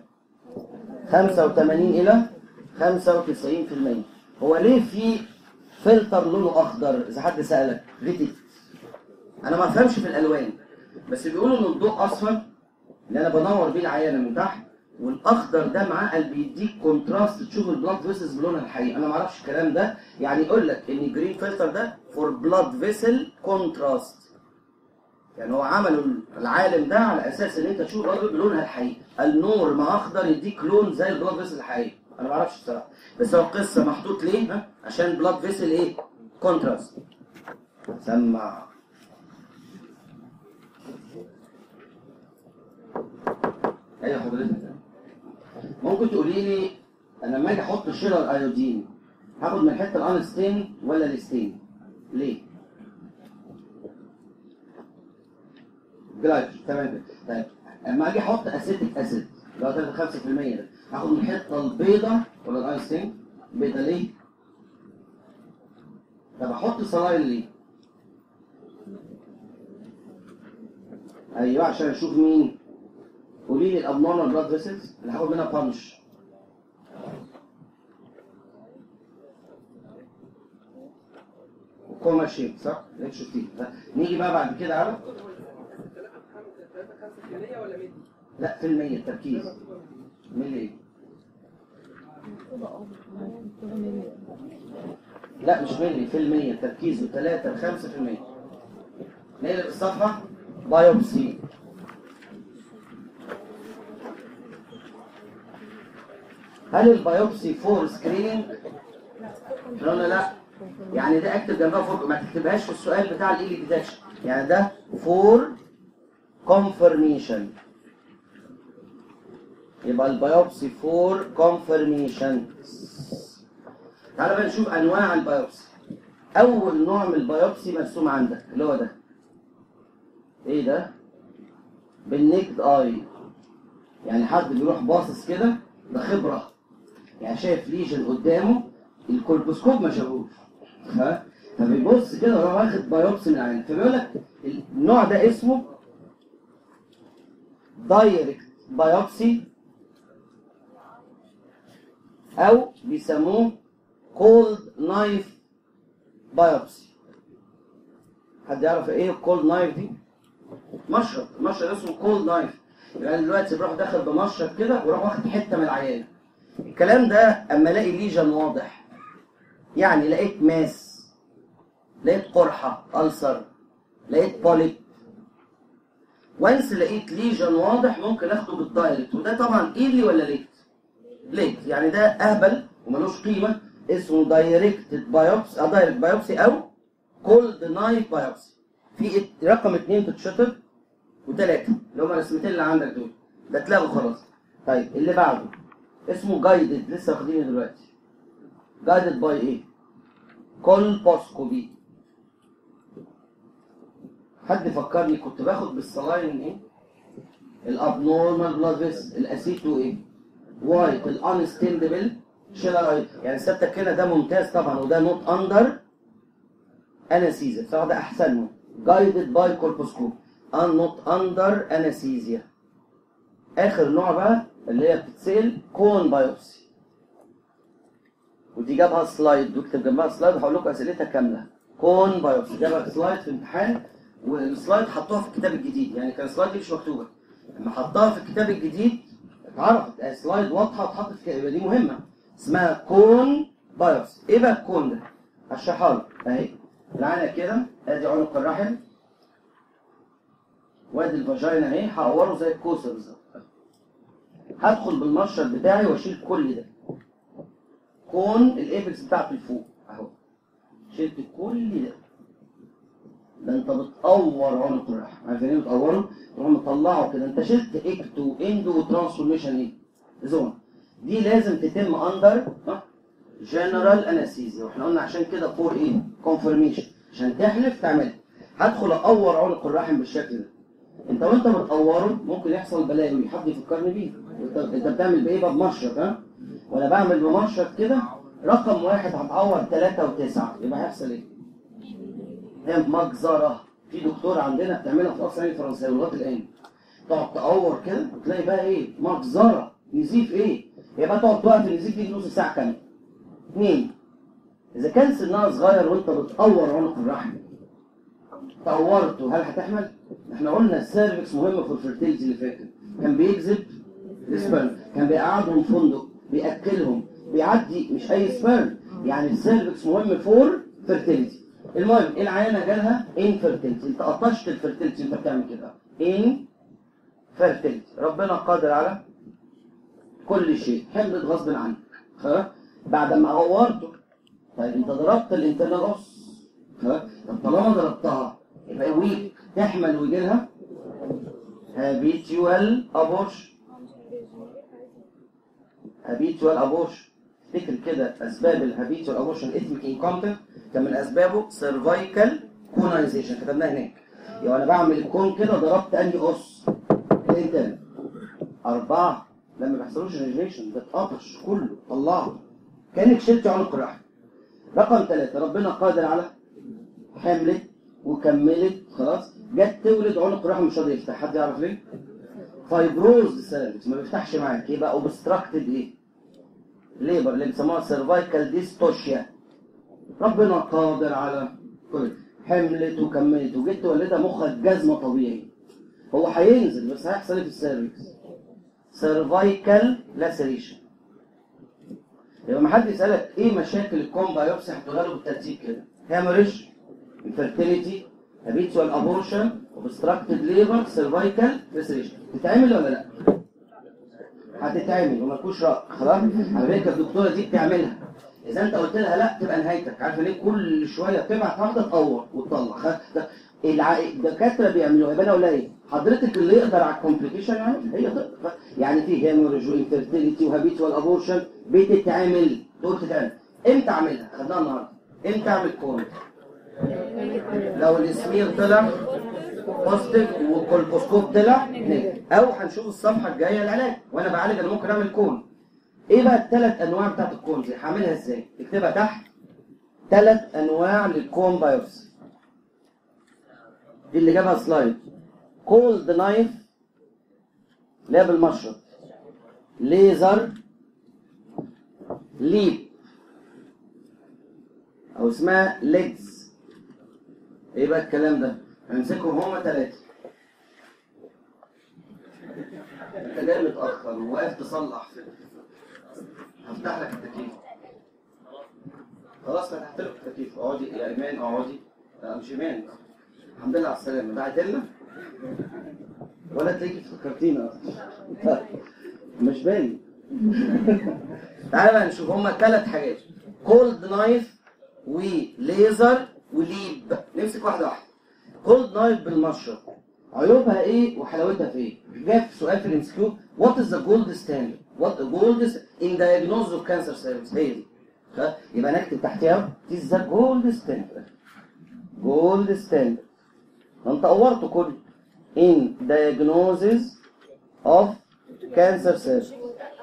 Speaker 1: 85 الى 95% هو ليه في فلتر لونه اخضر اذا حد سالك ريتيك انا ما افهمش في الالوان بس بيقولوا ان الضوء اصفر اللي انا بنور بيه العينه من تحت والاخضر ده معاه قال بيديك كونتراست تشوف البلاد فيسلز بلونها الحقيقي انا ما اعرفش الكلام ده يعني يقول لك ان الجرين فلتر ده فور بلاد فيسل كونتراست يعني هو عملوا العالم ده على اساس ان انت تشوف الارض بلونها الحقيقي النور مع اخضر يديك لون زي البلاد فيسل الحقيقي انا ما اعرفش الصراحه بس هو القصه محطوط ليه ها عشان بلاد فيسل ايه كونتراست سمع ايوه حضرتك ممكن تقولي لي انا لما اجي احط شيلر ايودين هاخد من الحته الانستين ولا الستين ليه جلايكوجين تمام كده طيب اما اجي احط اسيتيك اسيد اللي هو 5% ده هاخد من الحته البيضه ولا الانستين بيضه ليه طب احط صلاين ليه ايوه عشان اشوف مين قولي لي الابنورمال بلاد فيسلز اللي هاخد منها بانش كوما شيب صح؟ اللي انت شفتيه نيجي بقى بعد كده على لا في المية التركيز ملي ايه؟ لا مش ملي في المية تركيزه 3 ل 5 في المية نقلب الصفحة بايوبسي هل البيوبسي فور سكريننج؟ قلنا لا يعني ده اكتب جنبها فور ما تكتبهاش في السؤال بتاع الايلي ديتكشن يعني ده فور كونفرميشن يبقى البيوبسي فور كونفرميشن تعالى بقى نشوف انواع البيوبسي اول نوع من البيوبسي مرسوم عندك اللي هو ده ايه ده بالنيكد اي يعني حد بيروح باصص كده ده خبره يعني شايف ليجن قدامه الكولبوسكوب ما شافوش ها فبيبص كده وراح واخد بايوبسي من العين فبيقول لك النوع ده اسمه دايركت بايوبسي او بيسموه كولد نايف بايوبسي حد يعرف ايه الكولد نايف دي مشرط مشرط اسمه كولد نايف يعني دلوقتي بروح داخل بمشرط كده وراح واخد حته من العيان الكلام ده اما الاقي ليجن واضح يعني لقيت ماس لقيت قرحه ألسر لقيت بوليب وانس لقيت ليجن واضح ممكن اخده بالدايركت وده طبعا ايلي ولا ليت ليت يعني ده اهبل وملوش قيمه اسمه دايركتد بايوبسي او دايركت بايوبسي او كولد نايف بايوبسي في ات- رقم اتنين تتشطب وتلاته اللي هما الرسمتين اللي عندك دول ده اتلغوا خلاص طيب اللي بعده اسمه جايدد لسه واخدينه دلوقتي جايدد باي ايه؟ كولبوسكوبي حد فكرني كنت باخد بالصلاين ايه؟ الابنورمال بلاد فيس الاسيتو ايه؟ وايت الانستندبل شيلر اي يعني سيادتك هنا ده ممتاز طبعا وده نوت اندر انستيزيا بصراحه ده احسنهم جايدد باي كولبوسكوب ان نوت اندر انستيزيا اخر نوع بقى اللي هي بتتسال كون بايوبسي ودي جابها سلايد واكتب جنبها سلايد هقول لكم اسئلتها كامله كون بايوبسي جابها سلايد في امتحان والسلايد حطوها في الكتاب الجديد يعني كان السلايد دي مش مكتوبه لما حطها في الكتاب الجديد اتعرفت آه، سلايد واضحه واتحطت في يبقى دي مهمه اسمها كون بايوبسي ايه بقى الكون ده؟ هشرحها لك اهي العينه كده ادي عنق الرحم وادي الفاجينا اهي هقوره زي الكوسه بالظبط هدخل بالمشرط بتاعي واشيل كل ده كون الايبكس بتاعته لفوق اهو شلت كل ده ده انت بتقور عنق الرحم عارفين ايه بتقوره؟ تروح مطلعه كده انت شلت اكتو اندو وترانسفورميشن ايه؟ زون دي لازم تتم اندر جنرال انستيزيا واحنا قلنا عشان كده فور ايه؟ كونفرميشن عشان تحلف تعملها هدخل اقور عنق الرحم بالشكل ده انت وانت بتقوره ممكن يحصل بلاوي حد يفكرني بيه انت انت بتعمل بايه بقى بمشرط ها وانا بعمل بمشرط كده رقم واحد هتعور ثلاثة وتسعة يبقى هيحصل ايه؟ هي مجزرة في دكتور عندنا بتعملها في قصر عين فرنساوي لغاية الآن تقعد تقور كده وتلاقي بقى ايه؟ مجزرة نزيف ايه؟ هي بقى تقعد توقف النزيف دي نص ساعة كاملة اثنين إذا كان سنها صغير وأنت بتقور عنق الرحم طورته هل هتحمل؟ احنا قلنا السيرفكس مهم في الفرتيلتي اللي فاتت كان بيجذب السبرم كان بيقعدهم فندق بياكلهم بيعدي مش اي سبرم يعني السيرفكس مهم فور فيرتيلتي المهم العيانه جالها انفيرتيلتي انت قطشت الفيرتيلتي انت بتعمل كده ان فيرتيلتي ربنا قادر على كل شيء حملت غصب عنك خلاص بعد ما قورته طيب انت ضربت الانترنال اوس خلاص طب طالما ضربتها يبقى ويك تحمل ويجي لها هابيتيوال ابورش هابيتوال ابورشن افتكر كده اسباب الهابيتوال ابورشن اثميك انكومبتنت كان من اسبابه سيرفايكال كونايزيشن كتبناها هناك يعني انا بعمل الكون كده ضربت انهي اس الانترن اربعه لما ما بيحصلوش ريجريشن بتقطش كله طلعه كانك شلت عنق الرحم رقم ثلاثة ربنا قادر على حملت وكملت خلاص جت تولد عنق الرحم مش راضي يفتح حد يعرف ليه؟ فايبروز السيرفكس ما بيفتحش معاك يبقى اوبستراكتد ايه؟ ليبر اللي بيسموها سيرفايكال ديستوشيا ربنا قادر على كل حملت وكملت وجيت تولدها مخك جزمه طبيعي هو هينزل بس هيحصل ايه في السيرفكس؟ سيرفايكال لاسريشن يبقى ما حد يسالك ايه مشاكل الكوم بايوبسي هتقولها له بالترتيب كده هامرج انفيرتيليتي هابيتوال ابورشن اوبستراكتد ليبر سيرفايكال لاسريشن تتعمل ولا لا؟ هتتعمل ومالكوش راي خلاص على فكره الدكتوره دي بتعملها اذا انت قلت لها لا تبقى نهايتك عارفه ليه كل شويه بتبعت واحده تقور وتطلع خلاص ده الع- الدكاتره بيعملوها يبقى انا اقول لها ايه حضرتك اللي يقدر على الكومبليكيشن يعني هي تقدر يعني في هيموريج وانفيرتيليتي وهابيتوال ابورشن بتتعمل تقول تتعمل امتى اعملها؟ خدناها النهارده امتى اعمل كون؟ لو الاسمير طلع بوزيتيف والكولبوسكوب طلع نيجاتيف او هنشوف الصفحه الجايه العلاج وانا بعالج انا ممكن اعمل كون ايه بقى الثلاث انواع بتاعت الكون دي هعملها ازاي اكتبها تحت ثلاث انواع للكون بايوبسي دي اللي جابها سلايد كولد نايف اللي هي بالمشرط ليزر ليب او اسمها ليدز ايه بقى الكلام ده هنمسكهم هما ثلاثه انت جاي متاخر وواقف تصلح في هفتح لك التكييف خلاص فتحت لك التكييف اقعدي يا ايمان اقعدي لا مش ايمان الحمد لله على السلامه بعت لنا ولا تلاقيكي افتكرتينا أصلاً. مش باين تعالى بقى نشوف هما ثلاث حاجات كولد نايف وليزر وليب نمسك واحده واحده كولد نايف بالمشرط عيوبها ايه وحلاوتها في ايه؟ جاء في سؤال في الام كيو وات از ذا جولد ستاندرد؟ وات جولد ان دايجنوز اوف كانسر سيرفيس هي دي ها؟ يبقى نكتب تحتها ات از ذا جولد ستاندرد جولد ستاندرد انت قورته كله in diagnosis of cancer cells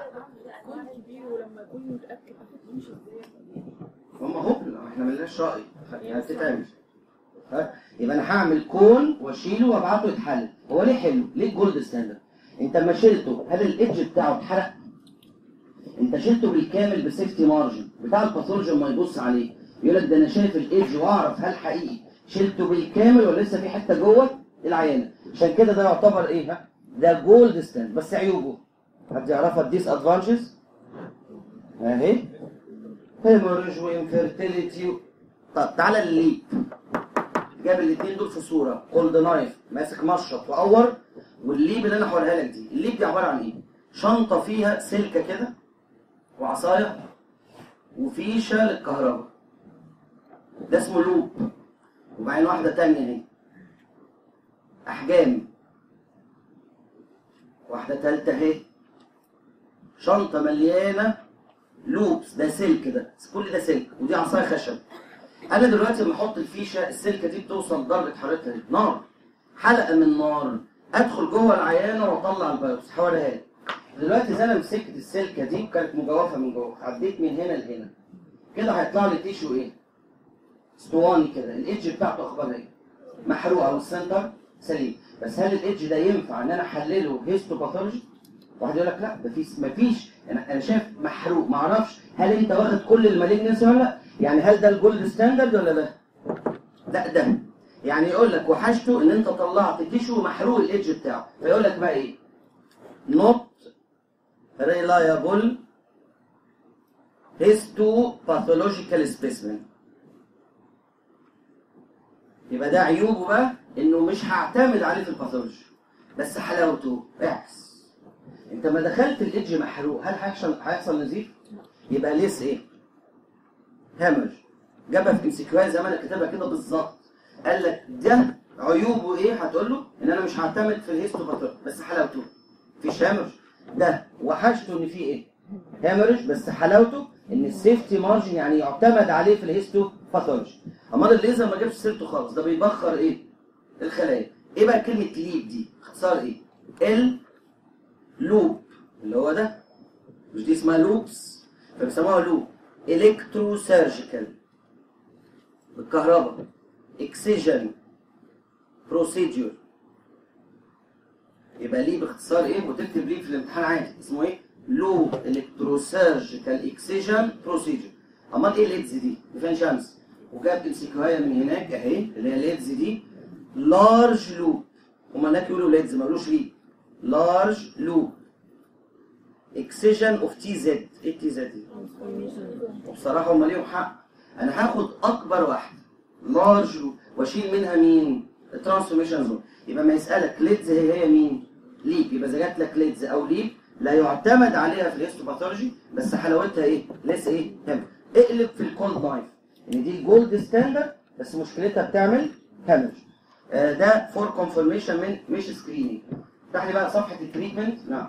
Speaker 1: هم هبل احنا ملناش رأي يعني هتتعمل ها يبقى انا هعمل كون واشيله وابعته يتحلل هو ليه حلو ليه الجولد ستاندرد انت لما شلته هل الايدج بتاعه اتحرق انت شلته بالكامل بسيفتي مارجن بتاع الباثولوجي ما يبص عليه يقول لك ده انا شايف الايدج واعرف هل حقيقي شلته بالكامل ولا لسه في حته جوه العينه عشان كده ده يعتبر ايه ها ده جولد ستاند بس عيوبه حد يعرفها الديس ادفانتجز اهي هيموريج وانفيرتيليتي طب تعالى الليب جاب الاثنين دول في صوره كولد نايف ماسك مشرط وقور والليب اللي انا هوريها لك دي الليب دي عباره عن ايه شنطه فيها سلكه كده وعصايه وفيشه للكهرباء ده اسمه لوب وبعدين واحده تانية اهي احجام واحده تالتة اهي شنطه مليانه لوبس ده سلك ده كل ده سلك ودي عصايه خشب انا دلوقتي لما احط الفيشه السلكه دي بتوصل درجه حرارتها دي نار حلقه من نار ادخل جوه العيانه واطلع الفيروس حواليها لي. دلوقتي اذا انا مسكت السلكه دي وكانت مجوفه من جوه عديت من هنا لهنا كده هيطلع لي تيشو ايه اسطواني كده الايدج بتاعته اخبارها ايه محروقه والسنتر سليم بس هل الايدج ده ينفع ان انا احلله هيستوباثولوجي واحد يقول لك لا ده في مفيش انا انا شايف محروق ما اعرفش هل انت واخد كل المالجنسي ولا لا يعني هل ده الجولد ستاندرد ولا ده لا ده يعني يقول لك وحشته ان انت طلعت تيشو محروق الايدج بتاعه فيقول لك بقى ايه not reliable histopathological specimen يبقى ده عيوبه بقى انه مش هعتمد عليه في الباثولوجي بس حلاوته اعكس انت ما دخلت الايدج محروق هل هيحصل هيحصل نزيف يبقى ليس ايه هامج جابها في امسكوها زي ما انا كاتبها كده بالظبط قال لك ده عيوبه ايه هتقول له ان انا مش هعتمد في الهيستوباثولوجي بس حلاوته مفيش هامج ده وحشته ان فيه ايه هامرج بس حلاوته ان السيفتي مارجن يعني يعتمد عليه في الهيستوباثولوجي امال الليزر ما جابش سيرته خالص ده بيبخر ايه الخلايا ايه بقى كلمه ليب دي اختصار ايه ال لوب اللي هو ده مش دي اسمها لوبس فبيسموها لوب الكترو سيرجيكال بالكهرباء اكسجن بروسيدور يبقى ليه باختصار ايه وتكتب ليه في الامتحان عادي اسمه ايه لوب الكتروسيرجيكال اكسجن بروسيدور امال ايه ليدز دي دفان شمس وجاب امسكوها من هناك اهي اللي هي ليدز دي لارج لوب هما هناك يقولوا ليدز ما يقولوش ليه لارج لوب اكسجن اوف تي زد ايه تي زد دي وبصراحه هم ليهم حق انا هاخد اكبر واحده لارج لوب واشيل منها مين الترانسفورميشن زون يبقى ما يسالك ليدز هي هي مين ليب يبقى اذا جات لك ليدز او ليب لا يعتمد عليها في الهيستوباثولوجي بس حلاوتها ايه لسه ايه تمام اقلب في الكولد نايف ان دي الجولد ستاندرد بس مشكلتها بتعمل هامج آه، ده فور كونفirmation من مش سكريننج افتح لي بقى صفحه التريتمنت نعم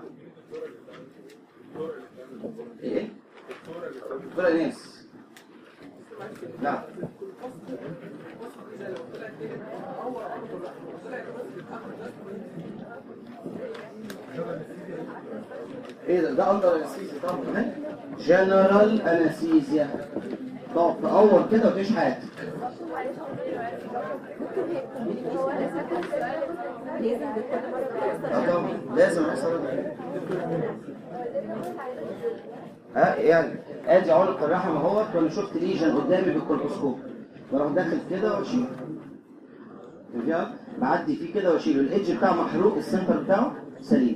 Speaker 1: ايه دكتوره ايناس نعم ايه ده ده اندر انستيزيا طبعا جنرال انستيزيا تقعد تقور كده وتعيش حياتك
Speaker 2: هو لسه كان سؤال لازم كل مره
Speaker 1: اه طبعا لازم يحصل ده. ها يعني ادي عنق الرحم اهوت وانا شفت ليجن قدامي بالكولبوسكوب بروح داخل كده واشيله فاهم؟ بعدي فيه كده واشيله الايدج بتاعه محروق السنتر بتاعه سليم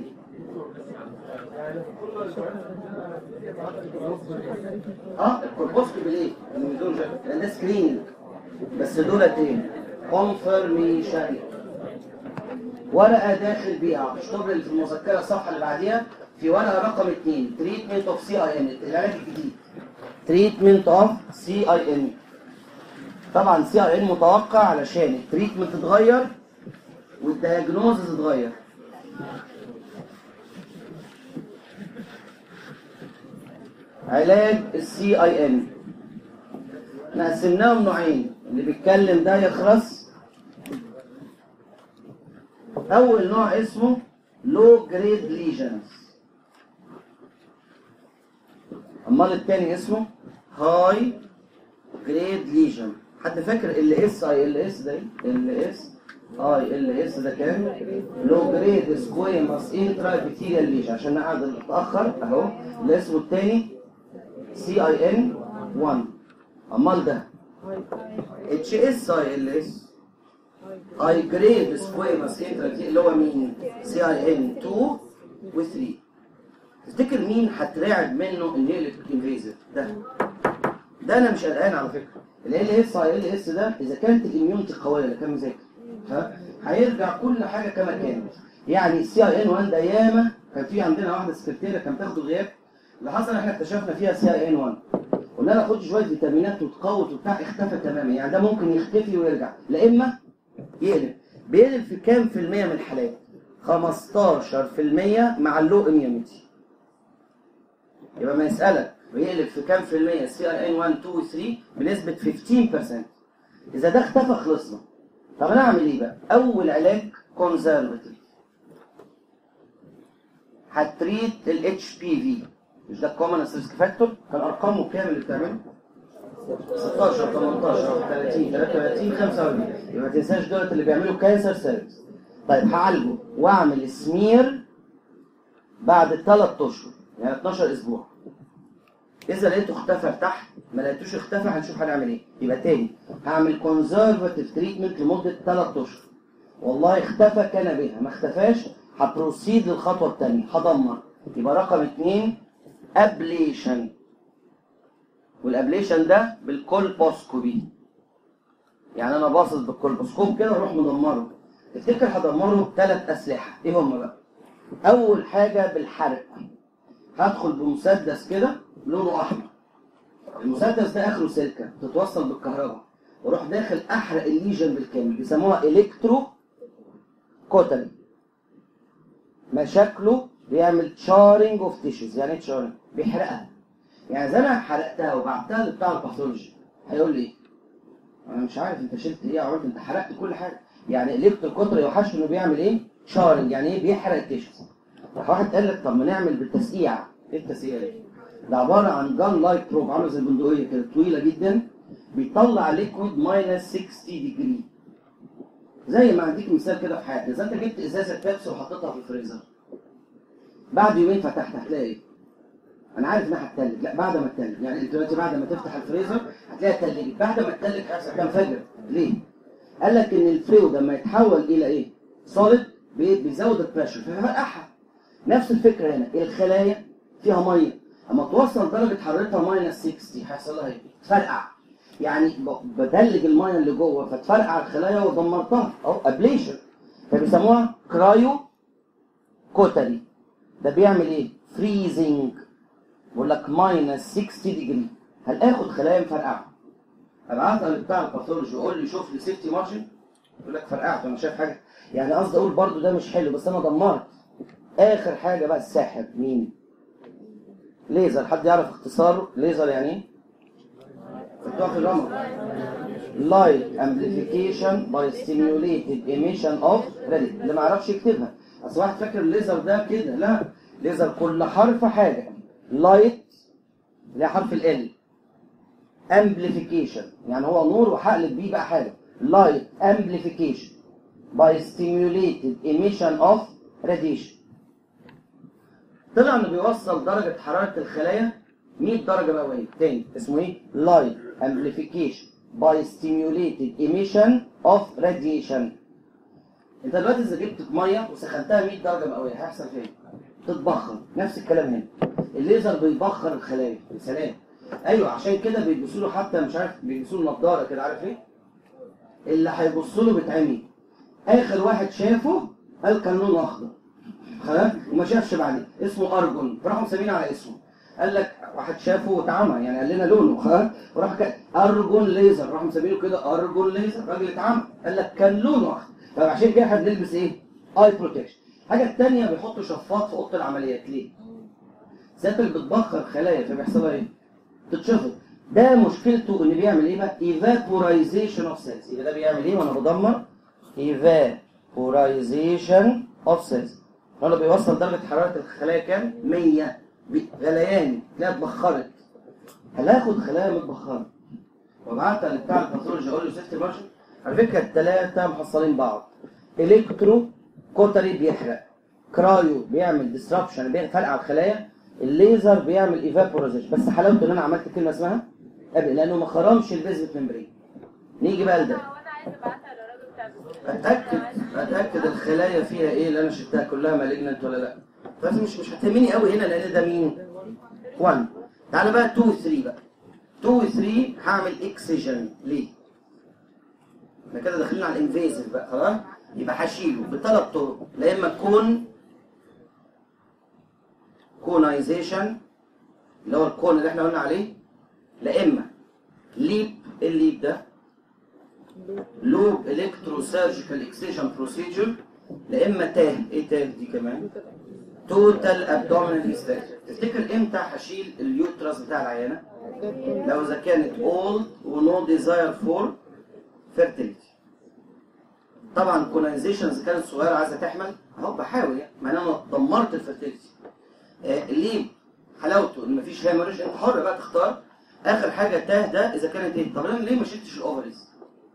Speaker 1: اه الكولبوسكوب ليه؟ اللي دول لان ده سكريننج بس دولت ايه؟ كونفرميشن ورقه داخل بيها هتشطب لي في المذكره الصفحه اللي بعديها في ورقه رقم 2 تريتمنت اوف سي اي ان العلاج الجديد تريتمنت اوف سي اي ان طبعا سي اي ان متوقع علشان التريتمنت اتغير والدياجنوزز اتغير علاج السي اي ان احنا قسمناهم نوعين اللي بيتكلم ده يخرس اول نوع اسمه لو جريد ليجنز امال التاني اسمه هاي جريد ليجن حد فاكر ال اس اي ال اس ده ال اس اي ال اس ده كان لو جريد سكويماس انترا ابيثيليال ليجن عشان نقعد نتاخر اهو اللي اسمه التاني سي اي ان 1 امال ده اتش اس اي ال اس اي جريد سكويماس انترا اللي هو مين سي اي ان 2 و 3 تفتكر مين هترعب منه ان يقلب انفيزيف ده ده انا مش قلقان على فكره ال اس اي ال اس ده اذا كانت الاميونتي قويه اللي كان مذاكر ها هيرجع كل حاجه كما كانت يعني السي اي ان 1 ده ياما كان في عندنا واحده سكرتيره كانت بتاخد غياب اللي حصل احنا اكتشفنا فيها سي اي ان 1 قلنا لها خد شويه فيتامينات وتقوت وبتاع اختفى تماما يعني ده ممكن يختفي ويرجع لا اما يقلب بيقلب في كام في المية من الحالات 15% مع اللو اميونيتي يبقى ما يسألك بيقلب في كام في المية سي ار ان 1 2 و 3 بنسبة 15% إذا ده اختفى خلصنا طب أنا أعمل إيه بقى؟ أول علاج كونزرفتيف هتريد ال اتش بي في مش ده الكومن ريسك فاكتور كان أرقامه كام اللي بتعمله؟ 16 18 30 33 45 يبقى ما تنساش دولت اللي بيعملوا كانسر سيلز طيب هعالجه واعمل سمير بعد ثلاث اشهر يعني 12 اسبوع اذا لقيته اختفى تحت ما لقيتوش اختفى هنشوف هنعمل ايه يبقى تاني هعمل كونزرفاتيف تريتمنت لمده 3 اشهر والله اختفى كان بها ما اختفاش هبروسيد للخطوه الثانيه هدمر يبقى رقم اثنين ابليشن والابليشن ده بالكولبوسكوبي يعني انا باصص بالكولبوسكوب كده واروح مدمره تفتكر هدمره بثلاث اسلحه ايه هم بقى اول حاجه بالحرق هدخل بمسدس كده لونه احمر المسدس ده اخره سلكه تتوصل بالكهرباء واروح داخل احرق الليجن بالكامل بيسموها الكترو كوتل مشاكله بيعمل تشارنج اوف تيشوز يعني ايه تشارنج بيحرقها يعني اذا انا حرقتها وبعتها لبتاع الباثولوجي هيقول لي ايه انا مش عارف انت شلت ايه عملت انت حرقت كل حاجه يعني الكترو كوتل يوحش انه بيعمل ايه تشارنج يعني ايه بيحرق التيشوز راح واحد قال لك طب ما نعمل بالتسقيع ايه التسقيع دي؟ ده عباره عن جان لايت بروب عامله زي البندقيه كده طويله جدا بيطلع ليكويد ماينس 60 ديجري زي ما اديك مثال كده في حياتك اذا انت جبت ازازه بيبسي وحطيتها في الفريزر بعد يومين فتحت هتلاقي ايه؟ انا عارف انها هتتلج لا بعد ما تتلج يعني انت دلوقتي بعد ما تفتح الفريزر هتلاقيها اتلجت بعد ما تتلج هيحصل كام فجر ليه؟ قال لك ان الفلويد لما يتحول الى ايه؟ سوليد بيزود البريشر فيفرقعها نفس الفكره هنا الخلايا فيها ميه اما توصل درجه حرارتها ماينس 60 هيحصل لها ايه؟ تفرقع يعني ب- بتلج الميه اللي جوه فتفرقع الخلايا ودمرتها اهو ابليشن فبيسموها كرايو كوتري ده بيعمل ايه؟ فريزنج بيقول لك ماينس 60 ديجري هل اخد خلايا مفرقعه ابعتها لبتاع الباثولوجي يقول لي شوف لي سيفتي مارجن يقول لك فرقعت وانا شايف حاجه يعني قصدي اقول برضو ده مش حلو بس انا دمرت اخر حاجه بقى الساحر مين ليزر حد يعرف اختصاره ليزر يعني ايه خدتوها في الرمل light amplification by stimulated emission of radiation اللي ما يعرفش يكتبها اصل واحد فاكر الليزر ده كده لا ليزر كل حرف حاجه light اللي هي حرف ال amplification يعني هو نور وهقلب بيه بقى حاجه light amplification by stimulated emission of radiation طلع انه بيوصل درجه حراره الخلايا 100 درجه مئويه تاني اسمه ايه light amplification by stimulated emission of radiation انت دلوقتي اذا جبت ميه وسخنتها 100 درجه مئويه هيحصل فين تتبخر نفس الكلام هنا الليزر بيبخر الخلايا يا سلام ايوه عشان كده بيلبسوا له حتى مش عارف بيلبسوا له نضاره كده عارف ايه اللي هيبص له بيتعمي اخر واحد شافه قال كان لونه اخضر خلاص وما شافش بعدين اسمه ارجون فراحوا مسمينه على اسمه قال لك واحد شافه واتعمى يعني قال لنا لونه خلاص وراح كان ارجون ليزر راحوا مسمينه كده ارجون ليزر راجل اتعمى قال لك كان لونه اخضر فعشان كده احنا بنلبس ايه؟ اي بروتكشن الحاجه الثانيه بيحطوا شفاط في اوضه العمليات ليه؟ ساعات اللي بتبخر خلايا فبيحصل لها ايه؟ تتشفط ده مشكلته ان بيعمل ايه بقى؟ ايفابورايزيشن اوف سيلز يبقى ده بيعمل ايه وانا بدمر؟ ايفابورايزيشن اوف سيلز هو بيوصل درجه حراره الخلايا كام؟ 100 غليان تلاقيها اتبخرت هل هاخد خلايا متبخره وابعتها لبتاع الباثولوجي اقول له سيفتي مارشل على فكره الثلاثه محصلين بعض الكترو كوتري بيحرق كرايو بيعمل ديستربشن بيفرقع الخلايا الليزر بيعمل ايفابورايزيشن بس حلاوته ان انا عملت كلمه اسمها قبل لانه ما خرمش البيزمنت ممبرين نيجي بقى لده
Speaker 2: هو انا عايزه ابعتها للراجل بتاع الدكتور.
Speaker 1: اتاكد اتاكد الخلايا فيها ايه اللي انا شفتها كلها مالجنت ولا لا بس مش مش هتهمني قوي هنا لان ده مين 1 تعالى بقى 2 و 3 بقى 2 و 3 هعمل اكسجين ليه احنا كده داخلين على الانفيزيف بقى خلاص يبقى هشيله بثلاث طرق لا اما كون كونايزيشن اللي هو الكون اللي احنا قلنا عليه لا اما ليب الليب ده لوب الكترو سيرجيكال اكسيشن بروسيجر لا اما تاه ايه تاه دي كمان توتال ابدومينال هيستاكشن تفتكر امتى هشيل اليوترس بتاع العيانه لو اذا كانت اولد ونو ديزاير فور فيرتيليتي طبعا كولونيزيشن اذا كانت صغيره عايزه تحمل اهو بحاول يعني معناه انا دمرت الفيرتيليتي آه ليه حلاوته ان مفيش هامرج انت حر بقى تختار اخر حاجه تاه ده اذا كانت ايه طب انا ليه ما شلتش الاوفريز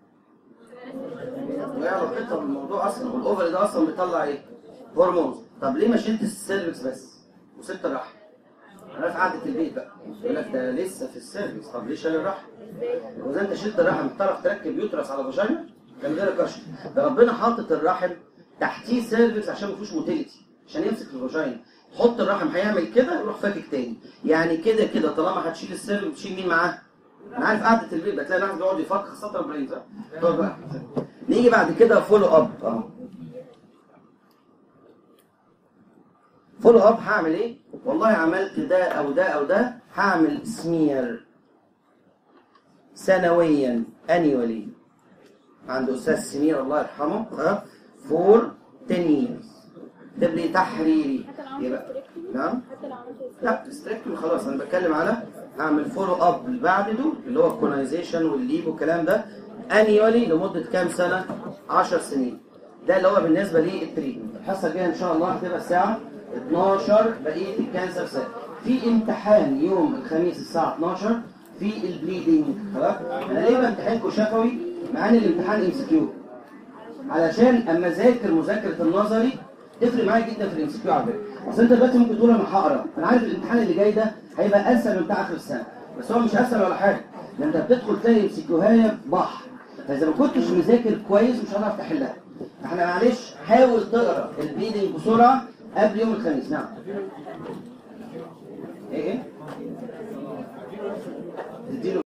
Speaker 1: وايه علاقتها بالموضوع اصلا والاوفري ده اصلا بيطلع ايه هرمونز طب ليه ما شلت السيرفكس بس وسبت الرحم انا في قعده البيت بقى يقول لك ده لسه في السيرفكس طب ليه شال الرحم واذا انت شلت الرحم تعرف تركب يوترس على فاجينا كان غير كشف ده ربنا حاطط الرحم تحتيه سيرفكس عشان ما فيهوش موتيليتي عشان يمسك الفاجينا تحط الرحم هيعمل كده يروح فاكك تاني يعني كده كده طالما هتشيل السيرفكس تشيل مين معاه انا عارف قعده البيت بتلاقي الواحد بيقعد يفكر خاصه ابراهيم صح؟ طب بقى نيجي بعد كده فولو اب اه فولو اب هعمل ايه؟ والله عملت ده او ده او ده هعمل سمير سنويا انيولي عند استاذ سمير الله يرحمه ها فور 10 years اكتب لي تحريري يبقى نعم
Speaker 2: حتى لو عملت
Speaker 1: لا استريكتوم خلاص انا بتكلم على اعمل فولو اب اللي بعد دول اللي هو الكونايزيشن والليب والكلام ده انيولي لمده كام سنه 10 سنين ده اللي هو بالنسبه للتريتمنت الحصه الجايه ان شاء الله هتبقى الساعه 12 بقيه الكانسر سيل في امتحان يوم الخميس الساعه 12 في البليدنج خلاص انا ليه بامتحنكم شفوي مع ان الامتحان ام سي كيو علشان اما اذاكر مذاكره النظري تفرق معايا جدا في الام سي كيو على فكره اصل انت دلوقتي ممكن تقول انا هقرا انا عارف الامتحان اللي جاي ده هيبقى اسهل من بتاع اخر السنه بس هو مش اسهل ولا حاجه ده انت بتدخل تلاقي ام سي كيوهايه بحر فاذا ما كنتش مذاكر كويس مش هتعرف تحلها احنا معلش حاول تقرا البيدنج بسرعه قبل يوم الخميس نعم ايه ايه تديله